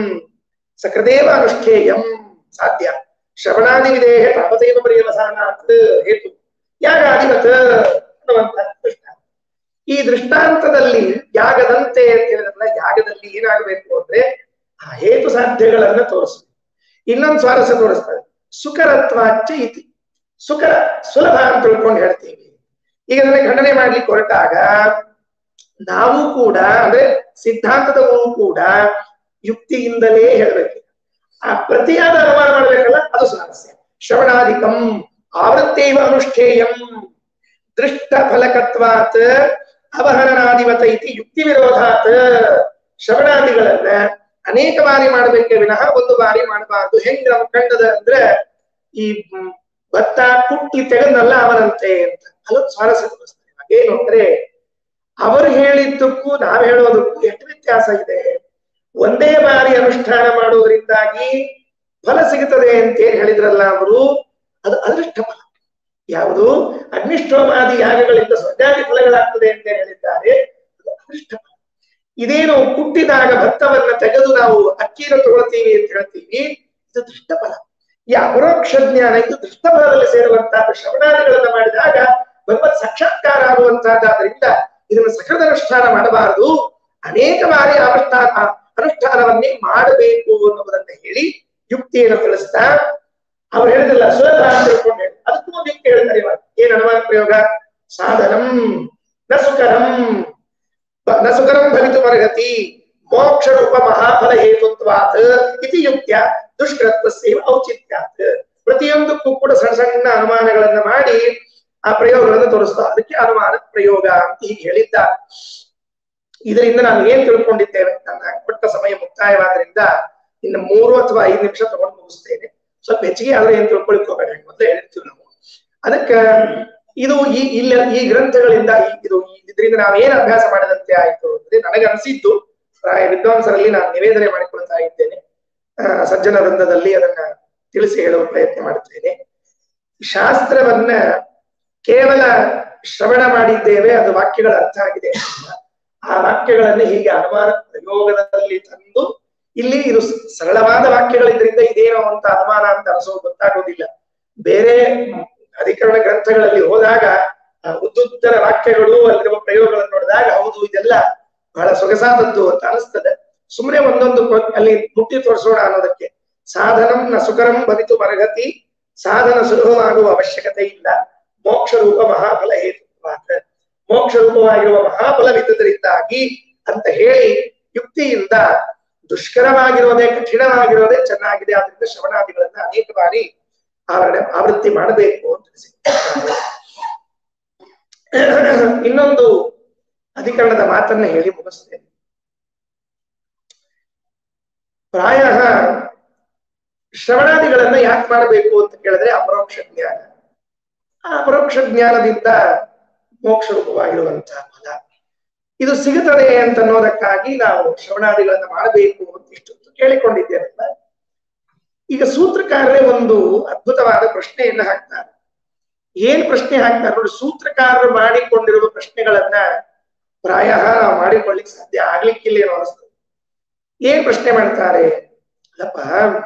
ಸಕೃದೇವ ಅನುಷ್ಠೇಯಂ ಸಾಧ್ಯ ಶ್ರವಣಾದಿ ವಿದೇಹ ತಾವತೈವ ಪರ್ಯವಸಾನಾತ್ ಹೇತು ಯಾಗಾದಿವತ್ ಅನ್ನುವಂತ ದೃಷ್ಟಾಂತ ಈ ದೃಷ್ಟಾಂತದಲ್ಲಿ ಯಾಗದಂತೆ ಅಂತ ಹೇಳಿದ್ರಲ್ಲ ಯಾಗದಲ್ಲಿ ಏನಾಗಬೇಕು ಅಂದ್ರೆ ಆ ಹೇತು ಸಾಧ್ಯಗಳನ್ನ ತೋರಿಸ್ಬೇಕು ಇನ್ನೊಂದು ಸ್ವಾರಸ್ಯ ತೋರಿಸ್ತಾರೆ ಸುಕರತ್ವಾಚ ಇತಿ ಸುಕರ ಸುಲಭ ಅಂತ ತಿಳ್ಕೊಂಡು ಹೇಳ್ತೀವಿ ಈಗ ಅದನ್ನ ಖಂಡನೆ ಮಾಡ್ಲಿಕ್ಕೆ ಹೊರಟಾಗ ನಾವು ಕೂಡ ಅಂದ್ರೆ ಸಿದ್ಧಾಂತದವರು ಕೂಡ ಯುಕ್ತಿಯಿಂದಲೇ ಹೇಳ್ಬೇಕು ಆ ಪ್ರತಿಯಾದ ಅನುಮಾನ ಮಾಡ್ಬೇಕಲ್ಲ ಅದು ಸ್ವಾರಸ್ಯ ಶ್ರವಣಾಧಿಕಂ ಆವೃತ್ತೈವ ಅನುಷ್ಠೇಯಂ ದೃಷ್ಟ ಫಲಕತ್ವಾತ್ ಅವಹರಣಾಧಿವತ ಇತಿ ಯುಕ್ತಿ ವಿರೋಧಾತ್ ಶ್ರವಣಾದಿಗಳನ್ನ ಅನೇಕ ಬಾರಿ ಮಾಡ್ಬೇಕೆ ವಿನಃ ಒಂದು ಬಾರಿ ಮಾಡಬಾರ್ದು ಹೆಂಗ್ ನಾವು ಕಂಡದ ಅಂದ್ರೆ ಈ ಮ್, ಭತ್ತ ಕುಟ್ಟಿ ತೆಗೆದಲ್ಲ ಅವನಂತೆ ಅಂತ ಅಲ್ಲೊಂದು ಸ್ವಾರಸ್ಯ ತೋರಿಸ್ತಾರೆ ಏನು ಅಂದ್ರೆ ಅವರು ಹೇಳಿದ್ದಕ್ಕೂ ನಾವ್ ಹೇಳೋದಕ್ಕೂ ಎಷ್ಟು ವ್ಯತ್ಯಾಸ ಇದೆ ಒಂದೇ ಬಾರಿ ಅನುಷ್ಠಾನ ಮಾಡುವುದರಿಂದಾಗಿ ಫಲ ಸಿಗುತ್ತದೆ ಅಂತ ಏನ್ ಹೇಳಿದ್ರಲ್ಲ ಅವರು ಅದು ಅದೃಷ್ಟ ಫಲ ಯಾವುದು ಅಗ್ನಿಷ್ಠೋಮಾದಿ ಯಾಗಗಳಿಂದ ಸ್ವರ್ಗಾದಿ ಫಲಗಳಾಗ್ತದೆ ಅಂತ ಏನ್ ಹೇಳಿದ್ದಾರೆ ಅದು ಅದೃಷ್ಟ ಫಲ ಇದೇನು ಕುಟ್ಟಿದಾಗ ಭತ್ತವನ್ನ ತೆಗೆದು ನಾವು ಅಕ್ಕಿನ ತಗೊಳ್ತೀವಿ ಅಂತ ಹೇಳ್ತೀವಿ ಇದು ದೃಷ್ಟ ಫಲ ಈ ಅಪರೋಕ್ಷ ಜ್ಞಾನ ಇದು ದೃಷ್ಟ ಫಲದಲ್ಲಿ ಸೇರುವಂತಹ ಶ್ರವಣಾದಿಗಳನ್ನ ಮಾಡಿದಾಗ ಭಗವತ್ ಸಾಕ್ಷಾತ್ಕಾರ ಆಗುವಂತಹದ್ದಾದ್ರಿಂದ ಇದನ್ನು ಸಕೃತ ಅನುಷ್ಠಾನ ಮಾಡಬಾರದು ಅನೇಕ ಬಾರಿ ಅನುಷ್ಠಾನ ಅನುಷ್ಠಾನವನ್ನೇ ಮಾಡಬೇಕು ಅನ್ನುವುದನ್ನ ಹೇಳಿ ಯುಕ್ತಿಯನ್ನು ತಿಳಿಸ್ತಾ ಅವ್ರು ಹೇಳಿದಿಲ್ಲ ಸುಲಭ ಅಂತ ತಿಳ್ಕೊಂಡು ಹೇಳಿ ಅದಕ್ಕೂ ಒಂದು ಯುಕ್ತಿ ಹೇಳ್ತಾರೆ ಇವಾಗ ಏನ್ ಅನುಮಾನ ಪ್ರಯೋಗ ಸಾಧನಂ ನ ಸುಕರಂ ನ ಸುಕರಂ ಭವಿತುಮರ್ಹತಿ ಮೋಕ್ಷ ರೂಪ ಮಹಾಫಲ ಹೇತುತ್ವಾತ್ ಇತಿ ಯುಕ್ತ್ಯ ದುಷ್ಕೃತ್ವಸ್ಯೈವ ಔಚಿತ್ಯಾತ್ ಪ್ರತಿಯೊಂದಕ್ಕೂ ಕೂಡ ಸಣ್ಣ ಸಣ್ಣ ಅನುಮಾನಗಳನ್ನ ಮಾಡಿ ಆ ಪ್ರಯೋಗಗಳನ್ನು ತೋರಿಸ್ತಾ ಅದಕ್ಕೆ ಅನುಮಾನ ಪ್ರಯೋಗ ಅಂತ ಹೀಗೆ ಹೇಳಿದ್ದ ಇದರಿಂದ ನಾನು ಏನ್ ತಿಳ್ಕೊಂಡಿದ್ದೇವೆ ನನ್ನ ಕೊಟ್ಟ ಸಮಯ ಮುಕ್ತಾಯವಾದ್ರಿಂದ ಇನ್ನು ಮೂರು ಅಥವಾ ಐದು ನಿಮಿಷ ತಗೊಂಡು ಮುಗಿಸ್ತೇನೆ ಸ್ವಲ್ಪ ಹೆಚ್ಚಿಗೆ ಆದ್ರೆ ಏನ್ ತಿಳ್ಕೊಳಿಕ್ ಹೋಗಬೇಡ ಮೊದಲೇ ಹೇಳ್ತೀವಿ ನಾವು ಅದಕ್ಕ ಇದು ಈ ಇಲ್ಲ ಈ ಗ್ರಂಥಗಳಿಂದ ಈ- ಇದು ಈ- ಇದರಿಂದ ನಾವೇನ್ ಅಭ್ಯಾಸ ಮಾಡಿದಂತೆ ಆಯ್ತು ಅಂದ್ರೆ ನನಗೆ ಅನಿಸಿದ್ದು ಪ್ರಾಯ ವಿದ್ವಾಂಸರಲ್ಲಿ ನಾನು ನಿವೇದನೆ ಮಾಡಿಕೊಳ್ತಾ ಇದ್ದೇನೆ ಆ, ಸಜ್ಜನ ವೃಂದದಲ್ಲಿ ಅದನ್ನ ತಿಳಿಸಿ ಹೇಳುವ ಪ್ರಯತ್ನ ಮಾಡುತ್ತೇನೆ ಶಾಸ್ತ್ರವನ್ನ ಕೇವಲ ಶ್ರವಣ ಮಾಡಿದ್ದೇವೆ ಅದು ವಾಕ್ಯಗಳ ಅರ್ಥ ಆಗಿದೆ ಆ ವಾಕ್ಯಗಳನ್ನ ಹೀಗೆ ಅನುಮಾನ ಪ್ರಯೋಗದಲ್ಲಿ ತಂದು ಇಲ್ಲಿ ಇದು ಸರಳವಾದ ವಾಕ್ಯಗಳಿದ್ರಿಂದ ಇದೇನೋ ಅಂತ ಅನುಮಾನ ಅಂತ ಅನಿಸೋದು ಗೊತ್ತಾಗೋದಿಲ್ಲ ಬೇರೆ ಅಧಿಕರಣ ಗ್ರಂಥಗಳಲ್ಲಿ ಹೋದಾಗ ಆ ಉದ್ದುತ್ತರ ವಾಕ್ಯಗಳು ಅಲ್ಲಿರುವ ಪ್ರಯೋಗಗಳನ್ನು ನೋಡಿದಾಗ ಹೌದು ಇದೆಲ್ಲ ಬಹಳ ಸೊಗಸಾದದ್ದು ಅಂತ ಅನಿಸ್ತದೆ ಸುಮ್ಮನೆ ಒಂದೊಂದು ಕೊ- ಅಲ್ಲಿ ಮುಟ್ಟಿ ತೋರಿಸೋಣ ಅನ್ನೋದಕ್ಕೆ ಸಾಧನಂ ನ ಸುಕರಂ ಭವಿತು ಮರಗತಿ ಸಾಧನ ಸುಲಭವಾಗುವ ಅವಶ್ಯಕತೆ ಇಲ್ಲ ಮೋಕ್ಷ ರೂಪ ಮಹಾಫಲ ಹೇತುವಾದ ಮೋಕ್ಷ ರೂಪವಾಗಿರುವ ಮಹಾಫಲವಿದ್ದುದರಿಂದಾಗಿ ಅಂತ ಹೇಳಿ ಯುಕ್ತಿಯಿಂದ ದುಷ್ಕರವಾಗಿರೋದೇ ಕಠಿಣವಾಗಿರೋದೇ ಚೆನ್ನಾಗಿದೆ ಆದ್ರಿಂದ ಶ್ರವಣಾದಿಗಳನ್ನ ಅನೇಕ ಬಾರಿ ಆವರಣೆ ಆವೃತ್ತಿ ಮಾಡಬೇಕು ಅಂತ ತಿಳಿಸಿದ್ದಾರೆ ಇನ್ನೊಂದು ಅಧಿಕರಣದ ಮಾತನ್ನ ಹೇಳಿ ಮುಗಿಸ್ತೇನೆ ಪ್ರಾಯ ಶ್ರವಣಾದಿಗಳನ್ನ ಯಾಕೆ ಮಾಡಬೇಕು ಅಂತ ಕೇಳಿದ್ರೆ ಅಪರೋಕ್ಷ ಜ್ಞಾನ ಆ ಅಪರೋಕ್ಷ ಜ್ಞಾನದಿಂದ ಮೋಕ್ಷ ರೂಪವಾಗಿರುವಂತಹ ಫಲ ಇದು ಸಿಗುತ್ತದೆ ಅಂತ ಅನ್ನೋದಕ್ಕಾಗಿ ನಾವು ಶ್ರವಣಾದಿಗಳನ್ನ ಮಾಡಬೇಕು ಅಂತ ಇಷ್ಟೊತ್ತು ಕೇಳಿಕೊಂಡಿದ್ದೇನಲ್ಲ ಈಗ ಸೂತ್ರಕಾರರೇ ಒಂದು ಅದ್ಭುತವಾದ ಪ್ರಶ್ನೆಯನ್ನ ಹಾಕ್ತಾರೆ ಏನ್ ಪ್ರಶ್ನೆ ಹಾಕ್ತಾರೆ ನೋಡಿ ಸೂತ್ರಕಾರರು ಮಾಡಿಕೊಂಡಿರುವ ಪ್ರಶ್ನೆಗಳನ್ನ ಪ್ರಾಯ ನಾವು ಮಾಡಿಕೊಳ್ಳಿಕ್ ಸಾಧ್ಯ ಆಗ್ಲಿಕ್ಕಿಲ್ಲ ಏನೋ ಅನಿಸ್ತದೆ ಏನ್ ಪ್ರಶ್ನೆ ಮಾಡ್ತಾರೆ ಅಲ್ಲಪ್ಪ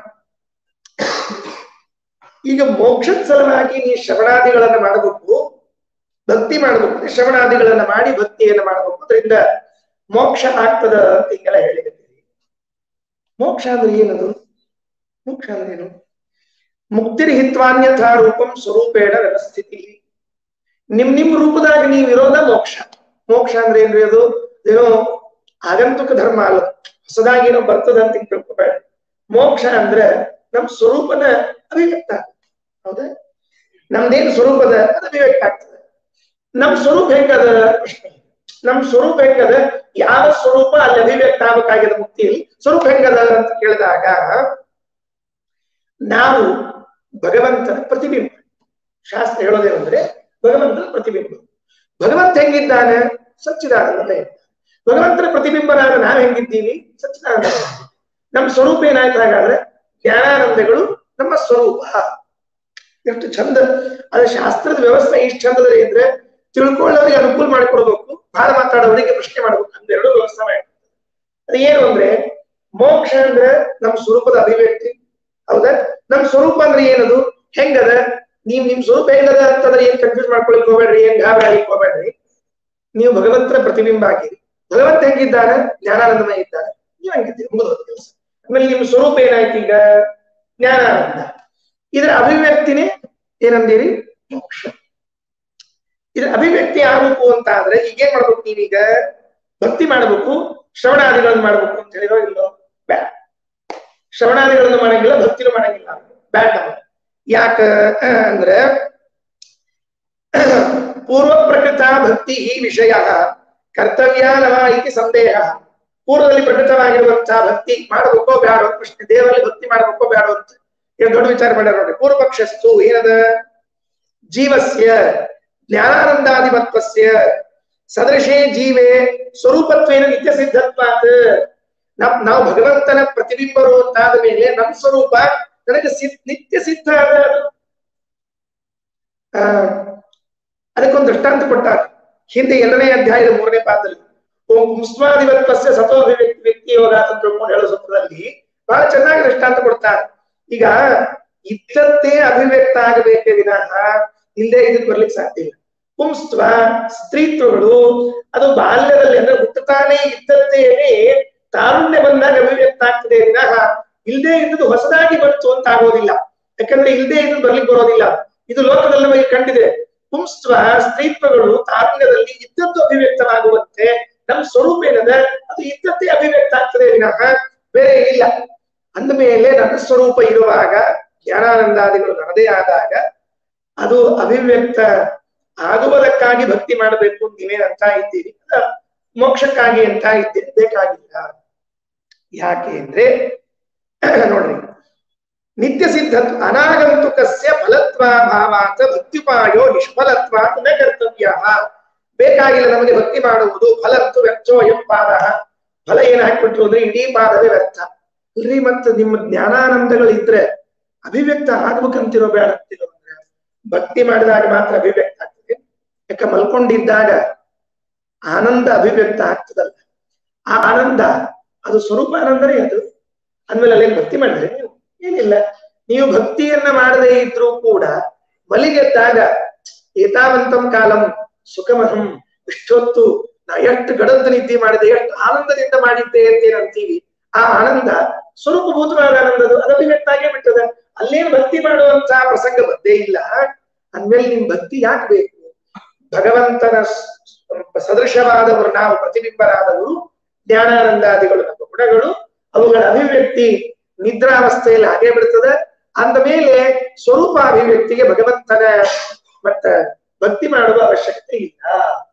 ಈಗ ಮೋಕ್ಷದ ಸಲುವಾಗಿ ನೀ ಶ್ರವಣಾದಿಗಳನ್ನ ಮಾಡಬೇಕು ಭಕ್ತಿ ಮಾಡಬೇಕು ಶ್ರವಣಾದಿಗಳನ್ನ ಮಾಡಿ ಭಕ್ತಿಯನ್ನ ಮಾಡಬೇಕು ಅದರಿಂದ ಮೋಕ್ಷ ಆಗ್ತದ ಅಂತ ಹಿಂಗೆಲ್ಲ ಹೇಳಿರ್ತೀವಿ ಮೋಕ್ಷ ಅಂದ್ರೆ ಏನದು ಮೋಕ್ಷ ಅಂದ್ರೆ ಏನು ಮುಕ್ತಿರ್ಹಿತ್ವಾನ್ಯಥಾ ರೂಪಂ ಸ್ವರೂಪೇಣ ವ್ಯವಸ್ಥಿತಿ ನಿಮ್ ನಿಮ್ ರೂಪದಾಗ ನೀವ್ ಇರೋದ ಮೋಕ್ಷ ಮೋಕ್ಷ ಅಂದ್ರೆ ಏನ್ರಿ ಅದು ಏನೋ ಆಗಂತುಕ ಧರ್ಮ ಅಲ್ಲ ಹೊಸದಾಗಿ ಏನೋ ಬರ್ತದ ಅಂತ ಹಿಂಗ್ ತಿಳ್ಕೊಬೇಡ ಮೋಕ್ಷ ಅಂದ್ರೆ ನಮ್ ಸ್ವರೂಪದ ಅಭಿವ್ಯಕ್ತ ಹೌದಾ ನಮ್ದೇನ್ ಸ್ವರೂಪದ ಅದು ಅಭಿವ್ಯಕ್ತ ಆಗ್ತದೆ ನಮ್ ಸ್ವರೂಪ ಹೆಂಗದ ಪ್ರಶ್ನೆ ನಮ್ ಸ್ವರೂಪ ಹೆಂಗದ ಯಾವ ಸ್ವರೂಪ ಅಲ್ಲಿ ಅಭಿವ್ಯಕ್ತ ಆಗ್ಬೇಕಾಗಿದೆ ಮುಕ್ತಿಯಲ್ಲಿ ಸ್ವರೂಪ ಹೆಂಗದ ಅಂತ ಕೇಳಿದಾಗ ನಾವು ಭಗವಂತನ ಪ್ರತಿಬಿಂಬ ಶಾಸ್ತ್ರ ಹೇಳೋದೇನಂದ್ರೆ ಭಗವಂತನ ಪ್ರತಿಬಿಂಬ ಭಗವಂತ ಹೆಂಗಿದ್ದಾನೆ ಸಚ್ಚಿದಾನಂದ ಭಗವಂತನ ಪ್ರತಿಬಿಂಬನಾದ ನಾವು ಹೆಂಗಿದ್ದೀವಿ ಸಚ್ಚಿದಾನಂದ ನಮ್ಮ ಸ್ವರೂಪ ಏನಾಯ್ತು ಹಾಗಾದ್ರೆ ಜ್ಞಾನಾನಂದಗಳು ನಮ್ಮ ಸ್ವರೂಪ ಎಷ್ಟು ಚಂದ ಅದು ಶಾಸ್ತ್ರದ ವ್ಯವಸ್ಥೆ ಇಷ್ಟು ಚಂದದಲ್ಲಿ ಇದ್ರೆ ತಿಳ್ಕೊಳ್ಳೋರಿಗೆ ಅನುಕೂಲ ಮಾಡಿಕೊಡ್ಬೇಕು ಬಹಳ ಮಾತಾಡೋರಿಗೆ ಪ್ರಶ್ನೆ ಮಾಡ್ಬೇಕು ಅಂದೆರಡು ವ್ಯವಸ್ಥೆ ಮಾಡಿ ಅದು ಏನು ಅಂದ್ರೆ ಮೋಕ್ಷ ಅಂದ್ರೆ ನಮ್ಮ ಸ್ವರೂಪದ ಅಭಿವ್ಯಕ್ತಿ ಹೌದಾ ನಮ್ ಸ್ವರೂಪ ಅಂದ್ರೆ ಏನದು ಹೆಂಗದ ನೀವ್ ನಿಮ್ ಸ್ವರೂಪ ಹೆಂಗದ ಅಂತಂದ್ರೆ ಏನ್ ಕನ್ಫ್ಯೂಸ್ ಮಾಡ್ಕೊಳಕ್ ಹೋಗ್ಬೇಡ್ರಿ ಏನ್ ಗಾಬರಿ ಆಗ್ಲಿಕ್ಕೆ ಹೋಗ್ಬೇಡ್ರಿ ನೀವು ಭಗವಂತನ ಪ್ರತಿಬಿಂಬ ಆಗಿರಿ ಭಗವಂತ ಹೆಂಗಿದ್ದಾನೆ ಜ್ಞಾನಾನಂದಮಯ ಇದ್ದಾನೆ ನೀವ್ ಹೆಂಗಿದ್ದೀರಿ ಮುಗಿದ ಕೆಲಸ ಆಮೇಲೆ ನಿಮ್ ಸ್ವರೂಪ ಏನಾಯ್ತು ಈಗ ಜ್ಞಾನಾನಂದ ಇದರ ಅಭಿವ್ಯಕ್ತಿನೇ ಏನಂದಿರಿ ಮೋಕ್ಷ ಇದರ ಅಭಿವ್ಯಕ್ತಿ ಆಗ್ಬೇಕು ಅಂತ ಆದ್ರೆ ಈಗ ಏನ್ ಮಾಡ್ಬೇಕು ನೀವೀಗ ಭಕ್ತಿ ಮಾಡ್ಬೇಕು ಶ್ರವಣಾದಿಗಳನ್ನ ಮಾಡ್ಬೇಕು ಅಂತ ಹೇಳಿರೋ ಇಲ್ಲೋ ಬ್ಯಾಡ ಶ್ರವಣಾದಿಗಳನ್ನು ಮಾಡಂಗಿಲ್ಲ ಭಕ್ತಿನೂ ಮಾಡಂಗಿಲ್ಲ ಬ್ಯಾಡ ನಮಗೆ ಯಾಕ ಅಂದ್ರೆ ಪೂರ್ವ ಪ್ರಕೃತ ಭಕ್ತಿ ಈ ವಿಷಯ ಕರ್ತವ್ಯ ನವ ಇತಿ ಸಂದೇಹ ಪೂರ್ವದಲ್ಲಿ ಪ್ರಕೃತವಾಗಿರುವಂತಹ ಭಕ್ತಿ ಮಾಡಬೇಕೋ ಬೇಡ ಅಂತ ಪ್ರಶ್ನೆ ದೇವರಲ್ಲಿ ಭಕ್ತಿ ಮಾಡಬೇಕೋ ಬೇಡ ಅಂತ ಏನು ದೊಡ್ಡ ವಿಚಾರ ಮಾಡ್ಯಾರ ನೋಡಿ ಪೂರ್ವ ಪಕ್ಷಸ್ತು ಏನದ ಜೀವಸ್ಯ ಜ್ಞಾನಾನಂದಾಧಿಪತ್ವಸ್ಯ ಸದೃಶೇ ಜೀವೇ ಸ್ವರೂಪತ್ವೇನ ನಿತ್ಯ ಸಿದ್ಧತ್ವಾತ್ ನಾವ್ ನಾವು ಭಗವಂತನ ಪ್ರತಿಬಿಂಬರು ಅಂತಾದ ಮೇಲೆ ನಮ್ಮ ಸ್ವರೂಪ ನನಗೆ ಸಿದ್ ನಿತ್ಯ ಸಿದ್ಧ ಅದ ಆ ಅದಕ್ಕೊಂದು ದೃಷ್ಟಾಂತ ಕೊಟ್ಟಾರ ಹಿಂದೆ ಎರಡನೇ ಅಧ್ಯಾಯದ ಮೂರನೇ ಪಾತ್ರದಲ್ಲಿ ಓಂ ಪುಂಸ್ವಾಧಿಪತ್ವಸ್ಯ ಸತೋಭಿವ್ಯಕ್ತಿ ವ್ಯಕ್ತಿ ಯೋಗ ಅಂತ ತಿಳ್ಕೊಂಡು ಹೇಳೋ ಸೂತ್ರದಲ್ಲಿ ಬಹಳ ಚೆನ್ನಾಗಿ ದೃಷ್ಟಾಂತ ಕೊಡ್ತಾರೆ ಈಗ ಇದ್ದದ್ದೇ ಅಭಿವ್ಯಕ್ತ ಆಗಬೇಕೇ ವಿನಃ ಇಲ್ಲದೆ ಇದಕ್ಕೆ ಬರ್ಲಿಕ್ಕೆ ಸಾಧ್ಯ ಇಲ್ಲ ಪುಂಸ್ತ್ವ ಸ್ತ್ರೀತ್ವಗಳು ಅದು ಬಾಲ್ಯದಲ್ಲಿ ಅಂದ್ರೆ ಹುಟ್ಟುತ್ತಾನೆ ಇದ್ದದ್ದೇನೆ ತಾರುಣ್ಯ ಬಂದಾಗ ಅಭಿವ್ಯಕ್ತ ಆಗ್ತದೆ ವಿನಃ ಇಲ್ಲದೆ ಇದ್ದದ್ದು ಹೊಸದಾಗಿ ಬಂತು ಅಂತ ಆಗೋದಿಲ್ಲ ಯಾಕಂದ್ರೆ ಇಲ್ಲದೆ ಇದ್ದು ಬರ್ಲಿಕ್ಕೆ ಬರೋದಿಲ್ಲ ಇದು ಲೋಕದಲ್ಲಿ ನಮಗೆ ಕಂಡಿದೆ ಪುಂಸ್ತ್ವ ಸ್ತ್ರೀತ್ವಗಳು ತಾರುಣ್ಯದಲ್ಲಿ ಇದ್ದದ್ದು ಅಭಿವ್ಯಕ್ತವಾಗುವಂತೆ ನಮ್ಮ ಸ್ವರೂಪ ಏನದ ಅದು ಇದ್ದದ್ದೇ ಅಭಿವ್ಯಕ್ತ ಆಗ್ತದೆ ವಿನಃ ಬೇರೆ ಇಲ್ಲ ಅಂದ ಮೇಲೆ ನನ್ನ ಸ್ವರೂಪ ಇರುವಾಗ ಜ್ಞಾನಾನಂದಾದಿಗಳು ನನ್ನದೇ ಆದಾಗ ಅದು ಅಭಿವ್ಯಕ್ತ ಆಗುವುದಕ್ಕಾಗಿ ಭಕ್ತಿ ಮಾಡಬೇಕು ನೀವೇನ್ ಅಂತ ಇದ್ದೀರಿ ಅಲ್ಲ ಮೋಕ್ಷಕ್ಕಾಗಿ ಅಂತ ಇದ್ದೀರಿ ಬೇಕಾಗಿಲ್ಲ ಯಾಕೆ ಅಂದ್ರೆ ನೋಡ್ರಿ ನಿತ್ಯ ಸಿದ್ಧ ಅನಾಗಂತುಕಸ್ಯ ಫಲತ್ವಾಭಾವಾತ ಭಕ್ತಿಪಾಯೋ ನಿಷ್ಫಲತ್ವಾತ್ ನ ಕರ್ತವ್ಯ ಬೇಕಾಗಿಲ್ಲ ನಮಗೆ ಭಕ್ತಿ ಮಾಡುವುದು ಫಲತ್ತು ವ್ಯರ್ಥೋ ಎಂ ಪಾದ ಫಲ ಏನ್ ಹಾಕ್ಬಿಟ್ರು ಅಂದ್ರೆ ಇಡೀ ಪಾದವೇ ವ್ಯರ್ಥ ಇಲ್ರಿ ಮತ್ತ ನಿಮ್ಮ ಜ್ಞಾನಾನಂದಗಳಿದ್ರೆ ಅಭಿವ್ಯಕ್ತ ಆಗ್ಬೇಕಂತಿರೋ ಬೇಡ ಅಂತಿರೋ ಅಂದ್ರೆ ಭಕ್ತಿ ಮಾಡಿದಾಗ ಮಾತ್ರ ಅಭಿವ್ಯಕ್ತ ಆಗ್ತದೆ ಯಾಕ ಮಲ್ಕೊಂಡಿದ್ದಾಗ ಆನಂದ ಅಭಿವ್ಯಕ್ತ ಆಗ್ತದಲ್ಲ ಆ ಆನಂದ ಅದು ಸ್ವರೂಪ ಆನಂದನೇ ಅದು ಅಂದ್ಮೇಲೆ ಅಲ್ಲೇನ್ ಭಕ್ತಿ ಮಾಡಿದ್ರೆ ನೀವು ಏನಿಲ್ಲ ನೀವು ಭಕ್ತಿಯನ್ನ ಮಾಡದೇ ಇದ್ರೂ ಕೂಡ ಮಲಿಗೆದ್ದಾಗ ಏತಾವಂತಂ ಕಾಲಂ ಸುಖಮಹಂ ಇಷ್ಟೊತ್ತು ನಾ ಎಷ್ಟು ಗಡದ ನಿದ್ದೆ ಮಾಡಿದೆ ಎಷ್ಟು ಆನಂದದಿಂದ ಮಾಡಿದ್ದೆ ಅಂತ ಏನಂತೀವಿ ಆ ಆನಂದ ಸ್ವರೂಪಭೂತವಾದ ಆನಂದದು ಅದು ಅಭಿವ್ಯಕ್ತ ಆಗೇ ಬಿಟ್ಟದ ಅಲ್ಲೇನು ಭಕ್ತಿ ಮಾಡುವಂತ ಪ್ರಸಂಗ ಬಂದೇ ಇಲ್ಲ ಅಂದ್ಮೇಲೆ ನಿಮ್ ಭಕ್ತಿ ಯಾಕೆ ಬೇಕು ಭಗವಂತನ ಸದೃಶವಾದವರು ನಾವು ಪ್ರತಿಬಿಂಬರಾದವರು ಜ್ಞಾನಾನಂದಾದಿಗಳು ನಮ್ಮ ಗುಣಗಳು ಅವುಗಳ ಅಭಿವ್ಯಕ್ತಿ ನಿದ್ರಾವಸ್ಥೆಯಲ್ಲಿ ಹಾಗೆ ಬಿಡ್ತದೆ ಅಂದ ಮೇಲೆ ಸ್ವರೂಪ ಅಭಿವ್ಯಕ್ತಿಗೆ ಭಗವಂತನ ಮತ್ತ ಭಕ್ತಿ ಮಾಡುವ ಅವಶ್ಯಕತೆ ಇಲ್ಲ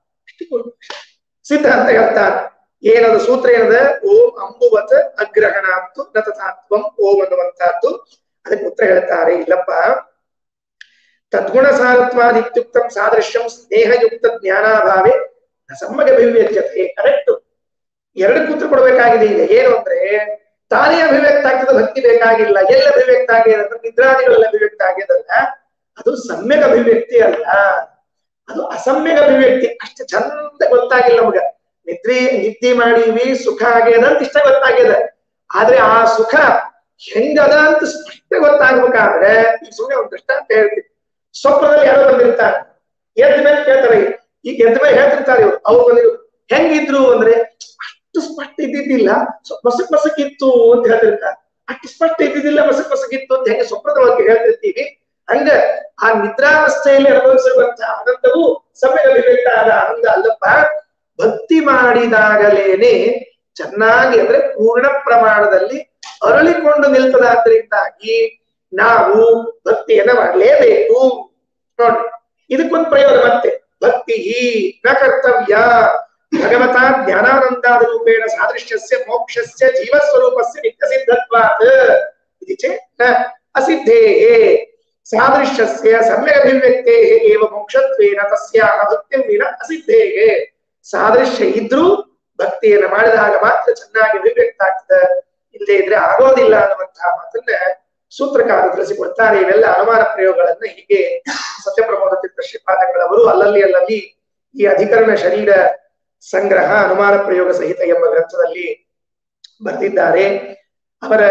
ಸಿದ್ಧ ಅಂತ ಹೇಳ್ತಾನೆ ಏನದು ಸೂತ್ರ ಏನದ ಓಂ ಅಂಬುವತ್ ಅಗ್ರಹಣ ಅಂತು ನತಥಾತ್ವಂ ಓಂ ಅನ್ನುವಂತಹದ್ದು ಅದಕ್ಕೆ ಉತ್ತರ ಹೇಳ್ತಾರೆ ಇಲ್ಲಪ್ಪ ತದ್ಗುಣ ಸಾರತ್ವಾದಿತ್ಯುಕ್ತಂ ಸಾದೃಶ್ಯಂ ಸ್ನೇಹಯುಕ್ತ ಜ್ಞಾನಾಭಾವೆ ನ ಸಮ್ಮಗ ಅಭಿವ್ಯಕ್ತತೆ ಕರೆಕ್ಟ್ ಎರಡಕ್ಕೂ ಉತ್ತರ ಕೊಡಬೇಕಾಗಿದೆ ಈಗ ಏನು ಅಂದ್ರೆ ತಾನೇ ಅಭಿವ್ಯಕ್ತ ಆಗ್ತದೆ ಭಕ್ತಿ ಬೇಕಾಗಿಲ್ಲ ಎಲ್ಲ ಅಭಿವ್ಯಕ್ತ ಆಗಿದೆ ಅಂದ್ರೆ ನಿದ್ರಾದಿಗಳೆಲ್ಲ ಅಭಿವ್ಯಕ್ತ ಆಗಿದಲ್ಲ ಅದು ಸಮ್ಯಕ್ ಅಭಿವ್ಯಕ್ತಿ ಅಲ್ಲ ಅದು ಅಸಮ್ಯಕ ಅಭಿವ್ಯಕ್ತಿ ಅಷ್ಟು ಚಂದ ಗೊತ್ತಾಗಿಲ್ಲ ನಮಗ ನಿದ್ರಿ ನಿದ್ದೆ ಮಾಡೀವಿ ಸುಖ ಆಗ್ಯದ ಅಂತ ಇಷ್ಟ ಗೊತ್ತಾಗ್ಯದ ಆದ್ರೆ ಆ ಸುಖ ಹೆಂಗದ ಅಂತ ಸ್ಪಷ್ಟ ಗೊತ್ತಾಗ್ಬೇಕಾದ್ರೆ ಈಗ ಸುಮ್ಮನೆ ಒಂದು ದೃಷ್ಟಾಂತ ಹೇಳ್ತೀನಿ ಸ್ವಪ್ನದಲ್ಲಿ ಯಾರೋ ಬಂದಿರ್ತಾರೆ ಎದ್ದ ಮೇಲೆ ಕೇಳ್ತಾರೆ ಈಗ ಎದ್ದ ಮೇಲೆ ಹೇಳ್ತಿರ್ತಾರೆ ಇವ್ರು ಅವ್ರು ಬಂದಿರು ಹೆಂಗಿದ್ರು ಅಂದ್ರೆ ಅಷ್ಟು ಸ್ಪಷ್ಟ ಇದ್ದಿದ್ದಿಲ್ಲ ಸ್ವಲ್ಪ ಮಸಕ್ ಮಸಕ್ ಇತ್ತು ಅಂತ ಹೇಳ್ತಿರ್ತಾರೆ ಅಷ್ಟು ಸ್ಪಷ್ಟ ಇದ್ದಿದ್ದಿಲ್ಲ ಮಸಕ್ ಮಸಕ್ ಇತ್ತು ಅಂತ ಹೆಂಗೆ ಸ್ವಪ್ನದ ಬಗ್ಗೆ ಹೇಳ್ತಿರ್ತೀವಿ ಹಂಗ ಆ ನಿದ್ರಾವಸ್ಥೆಯಲ್ಲಿ ಅನುಭವಿಸಿರುವಂತಹ ಆನಂದವು ಸಮ್ಯಕ ಅಭಿವ್ಯಕ್ತ ಆದ ಆನಂದ ಅಲ್ಲಪ್ಪ ಭಕ್ತಿ ಮಾಡಿದಾಗಲೇನೆ ಚೆನ್ನಾಗಿ ಅಂದ್ರೆ ಪೂರ್ಣ ಪ್ರಮಾಣದಲ್ಲಿ ಅರಳಿಕೊಂಡು ನಿಲ್ತದಾದ್ರಿಂದಾಗಿ ನಾವು ಭಕ್ತಿಯನ್ನ ಮಾಡಲೇಬೇಕು ನೋಡಿ ಇದಕ್ಕೊಂದು ಪ್ರಯೋಗ ಮತ್ತೆ ಭಕ್ತಿ ನ ಕರ್ತವ್ಯ ಭಗವತ ಜ್ಞಾನಾನಂದಾದ ರೂಪೇಣ ಸಾದೃಶ್ಯಸ್ಯ ಮೋಕ್ಷಸ್ಯ ಜೀವಸ್ವರೂಪಸ್ಯ ನಿತ್ಯ ಸಿದ್ಧತ್ವಾತ್ ಇತಿ ಚೇತ್ ನ ಅಸಿದ್ಧೇಹೇ ಸಾದೃಶ್ಯಸ್ಯ ಸಮ್ಯಗಭಿವ್ಯಕ್ತೇ ಏವ ಮೋಕ್ಷತ್ವೇನ ತಸ್ಯಾಹ ಭಕ್ತಿಂ ವಿನ ಅಸಿದ್ಧೇಹೇ ಸಾದೃಶ್ಯ ಇದ್ರೂ ಭಕ್ತಿಯನ್ನ ಮಾಡಿದಾಗ ಮಾತ್ರ ಚೆನ್ನಾಗಿ ಅಭಿವ್ಯಕ್ತ ಆಗ್ತದೆ ಇಲ್ಲದೆ ಇದ್ರೆ ಆಗೋದಿಲ್ಲ ಅನ್ನುವಂತಹ ಮಾತನ್ನ ಸೂತ್ರಕಾರರು ತಿಳಿಸಿಕೊಡ್ತಾರೆ ಇವೆಲ್ಲ ಅನುಮಾನ ಪ್ರಯೋಗಗಳನ್ನ ಹೀಗೆ ಸತ್ಯಪ್ರಮೋದ ತೀರ್ಥ ಶ್ರೀಪಾದಗಳವರು ಅಲ್ಲಲ್ಲಿ ಅಲ್ಲಲ್ಲಿ ಈ ಅಧಿಕರಣ ಶರೀರ ಸಂಗ್ರಹ ಅನುಮಾನ ಪ್ರಯೋಗ ಸಹಿತ ಎಂಬ ಗ್ರಂಥದಲ್ಲಿ ಬರೆದಿದ್ದಾರೆ ಅವರ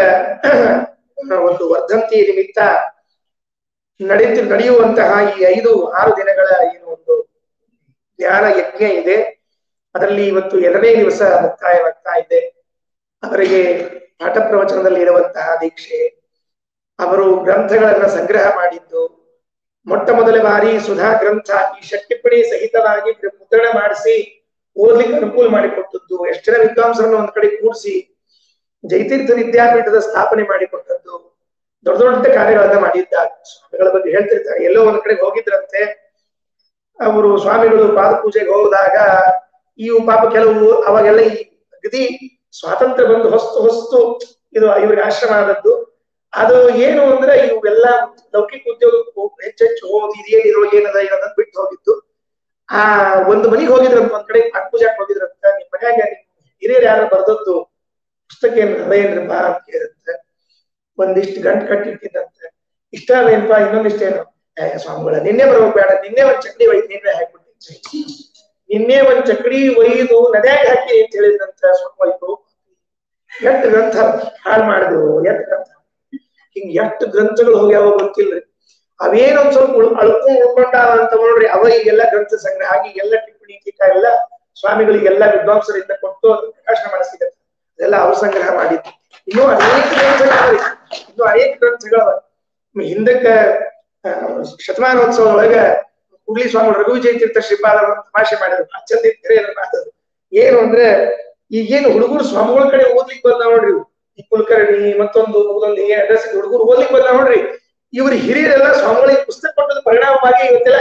ಒಂದು ವರ್ಧಂತಿ ನಿಮಿತ್ತ ನಡೆಯುತ್ತ ನಡೆಯುವಂತಹ ಈ ಐದು ಆರು ದಿನಗಳ ಏನು ಒಂದು ಜ್ಞಾನ ಯಜ್ಞ ಇದೆ ಅದರಲ್ಲಿ ಇವತ್ತು ಎರಡನೇ ದಿವಸ ಮುಕ್ತಾಯವಾಗ್ತಾ ಇದೆ ಅವರಿಗೆ ಪಾಠ ಪ್ರವಚನದಲ್ಲಿ ಇರುವಂತಹ ದೀಕ್ಷೆ ಅವರು ಗ್ರಂಥಗಳನ್ನ ಸಂಗ್ರಹ ಮಾಡಿದ್ದು ಮೊಟ್ಟ ಮೊದಲ ಬಾರಿ ಸುಧಾ ಗ್ರಂಥ ಈ ಷಟ್ಟಿಪ್ಪಣಿ ಸಹಿತವಾಗಿ ಮುದ್ರಣ ಮಾಡಿಸಿ ಓದ್ಲಿಕ್ಕೆ ಅನುಕೂಲ ಮಾಡಿಕೊಟ್ಟದ್ದು ಎಷ್ಟು ಜನ ವಿದ್ವಾಂಸರನ್ನು ಒಂದ್ ಕಡೆ ಕೂಡಿಸಿ ಜೈತೀರ್ಥ ವಿದ್ಯಾಪೀಠದ ಸ್ಥಾಪನೆ ಮಾಡಿಕೊಟ್ಟದ್ದು ದೊಡ್ಡ ದೊಡ್ಡ ಕಾರ್ಯಗಳನ್ನ ಮಾಡಿದ್ದಾರೆ ಸ್ವಾಮಿಗಳ ಬಗ್ಗೆ ಹೇಳ್ತಿರ್ತಾರೆ ಎಲ್ಲೋ ಒಂದ್ ಕಡೆ ಹೋಗಿದ್ರಂತೆ ಅವರು ಸ್ವಾಮಿಗಳು ಪಾದ ಪೂಜೆಗೆ ಹೋದಾಗ ಇವು ಪಾಪ ಕೆಲವು ಅವಾಗೆಲ್ಲ ಈ ಅಗದಿ ಸ್ವಾತಂತ್ರ್ಯ ಬಂದು ಹೊಸ್ತು ಹೊಸ್ತು ಇದು ಇವ್ರಿಗೆ ಆಶ್ರಮ ಆದದ್ದು ಅದು ಏನು ಅಂದ್ರೆ ಇವೆಲ್ಲ ಲೌಕಿಕ ಉದ್ಯೋಗಕ್ಕೂ ಹೆಚ್ಚೆಚ್ಚು ಓದಿ ಇದೇನಿರೋ ಏನದ ಏನದ ಬಿಟ್ಟು ಹೋಗಿದ್ದು ಆ ಒಂದು ಮನೆಗೆ ಹೋಗಿದ್ರಂತ ಒಂದ್ ಕಡೆ ಪಾದ ಪೂಜಾಕ್ ಹೋಗಿದ್ರಂತ ನಿಮ್ ಮನ್ಯಾಗ ನಿಮ್ ಹಿರಿಯರು ಯಾರು ಬರ್ದದ್ದು ಪುಸ್ತಕ ಏನ್ ಅದೇನ್ರಪ್ಪ ಅಂತ ಕೇಳಿದಂತೆ ಒಂದಿಷ್ಟು ಗಂಟು ಕಟ್ಟಿಟ್ಟಿದ್ದಂತೆ ಇಷ್ಟ ಅದೇನಪ್ಪ ಇನ್ನೊಂದಿಷ್ಟೇನು ಏ ಸ್ವಾಮಿಗಳ ನಿನ್ನೆ ಬರ್ಬೇಕು ಬೇಡ ನಿನ್ನೆ ಒಂದ್ ಚಕ್ಡಿ ಒಯ್ದು ನಿನ್ನೆ ಹಾಕ್ಬಿಟ್ಟಿದ್ರಿ ನಿನ್ನೆ ಒಂದ್ ಚಕ್ಡಿ ಒಯ್ದು ನದ್ಯಾಗ ಹಾಕಿ ಅಂತ ಹೇಳಿದ್ರಂತ ಸ್ವಾಮಿ ಒಯ್ದು ಎಷ್ಟು ಗ್ರಂಥ ಹಾಳು ಮಾಡಿದೆವು ಎಷ್ಟು ಗ್ರಂಥ ಹಿಂಗ್ ಎಷ್ಟು ಗ್ರಂಥಗಳು ಹೋಗ್ಯಾವ ಗೊತ್ತಿಲ್ರಿ ಅವೇನ್ ಒಂದ್ ಸ್ವಲ್ಪ ಉಳ್ ಅಳ್ಕೊಂಡ್ ಉಳ್ಕೊಂಡಾವ ಅಂತ ನೋಡ್ರಿ ಅವ ಈಗೆಲ್ಲ ಗ್ರಂಥ ಸಂಗ್ರಹ ಆಗಿ ಎಲ್ಲ ಟಿಪ್ಪಣಿ ಟೀಕಾ ಎಲ್ಲ ಸ್ವಾಮಿಗಳಿಗೆಲ್ಲ ವಿದ್ವಾಂಸರಿಂದ ಕೊಟ್ಟು ಅದನ್ನ ಪ್ರಕಾಶನ ಮಾಡಿಸಿದ್ದಾರೆ ಅದೆಲ್ಲ ಅವ್ರು ಸಂಗ್ರಹ ಮಾಡಿದ್ದು ಇನ್ನೂ ಅನೇಕ ಗ್ರಂಥಗಳವ ಇನ್ನೂ ಅನೇಕ ಗ್ರಂಥಗಳವ ಹಿಂದಕ್ಕ ಶತಮಾನೋತ್ಸವದೊಳಗ ಕುಡ್ಲಿ ಸ್ವಾಮಿ ರಘುವಿಜಯ ತೀರ್ಥ ಶ್ರೀಪಾದ ತಮಾಷೆ ಮಾಡಿದ್ರು ಚಂದ ಮಾತದು ಏನು ಅಂದ್ರೆ ಈಗೇನು ಹುಡುಗರು ಸ್ವಾಮಿಗಳ ಕಡೆ ಓದ್ಲಿಕ್ಕೆ ಬಂದ ನೋಡ್ರಿ ಈ ಕುಲಕರ್ಣಿ ಮತ್ತೊಂದು ಒಂದೊಂದು ಅಡ್ರೆಸ್ ಹುಡುಗರು ಓದ್ಲಿಕ್ಕೆ ಬಂದ ನೋಡ್ರಿ ಇವ್ರ ಹಿರಿಯರೆಲ್ಲ ಸ್ವಾಮಿಗಳಿಗೆ ಪುಸ್ತಕ ಕೊಟ್ಟದ ಪರಿಣಾಮವಾಗಿ ಇವತ್ತೆಲ್ಲ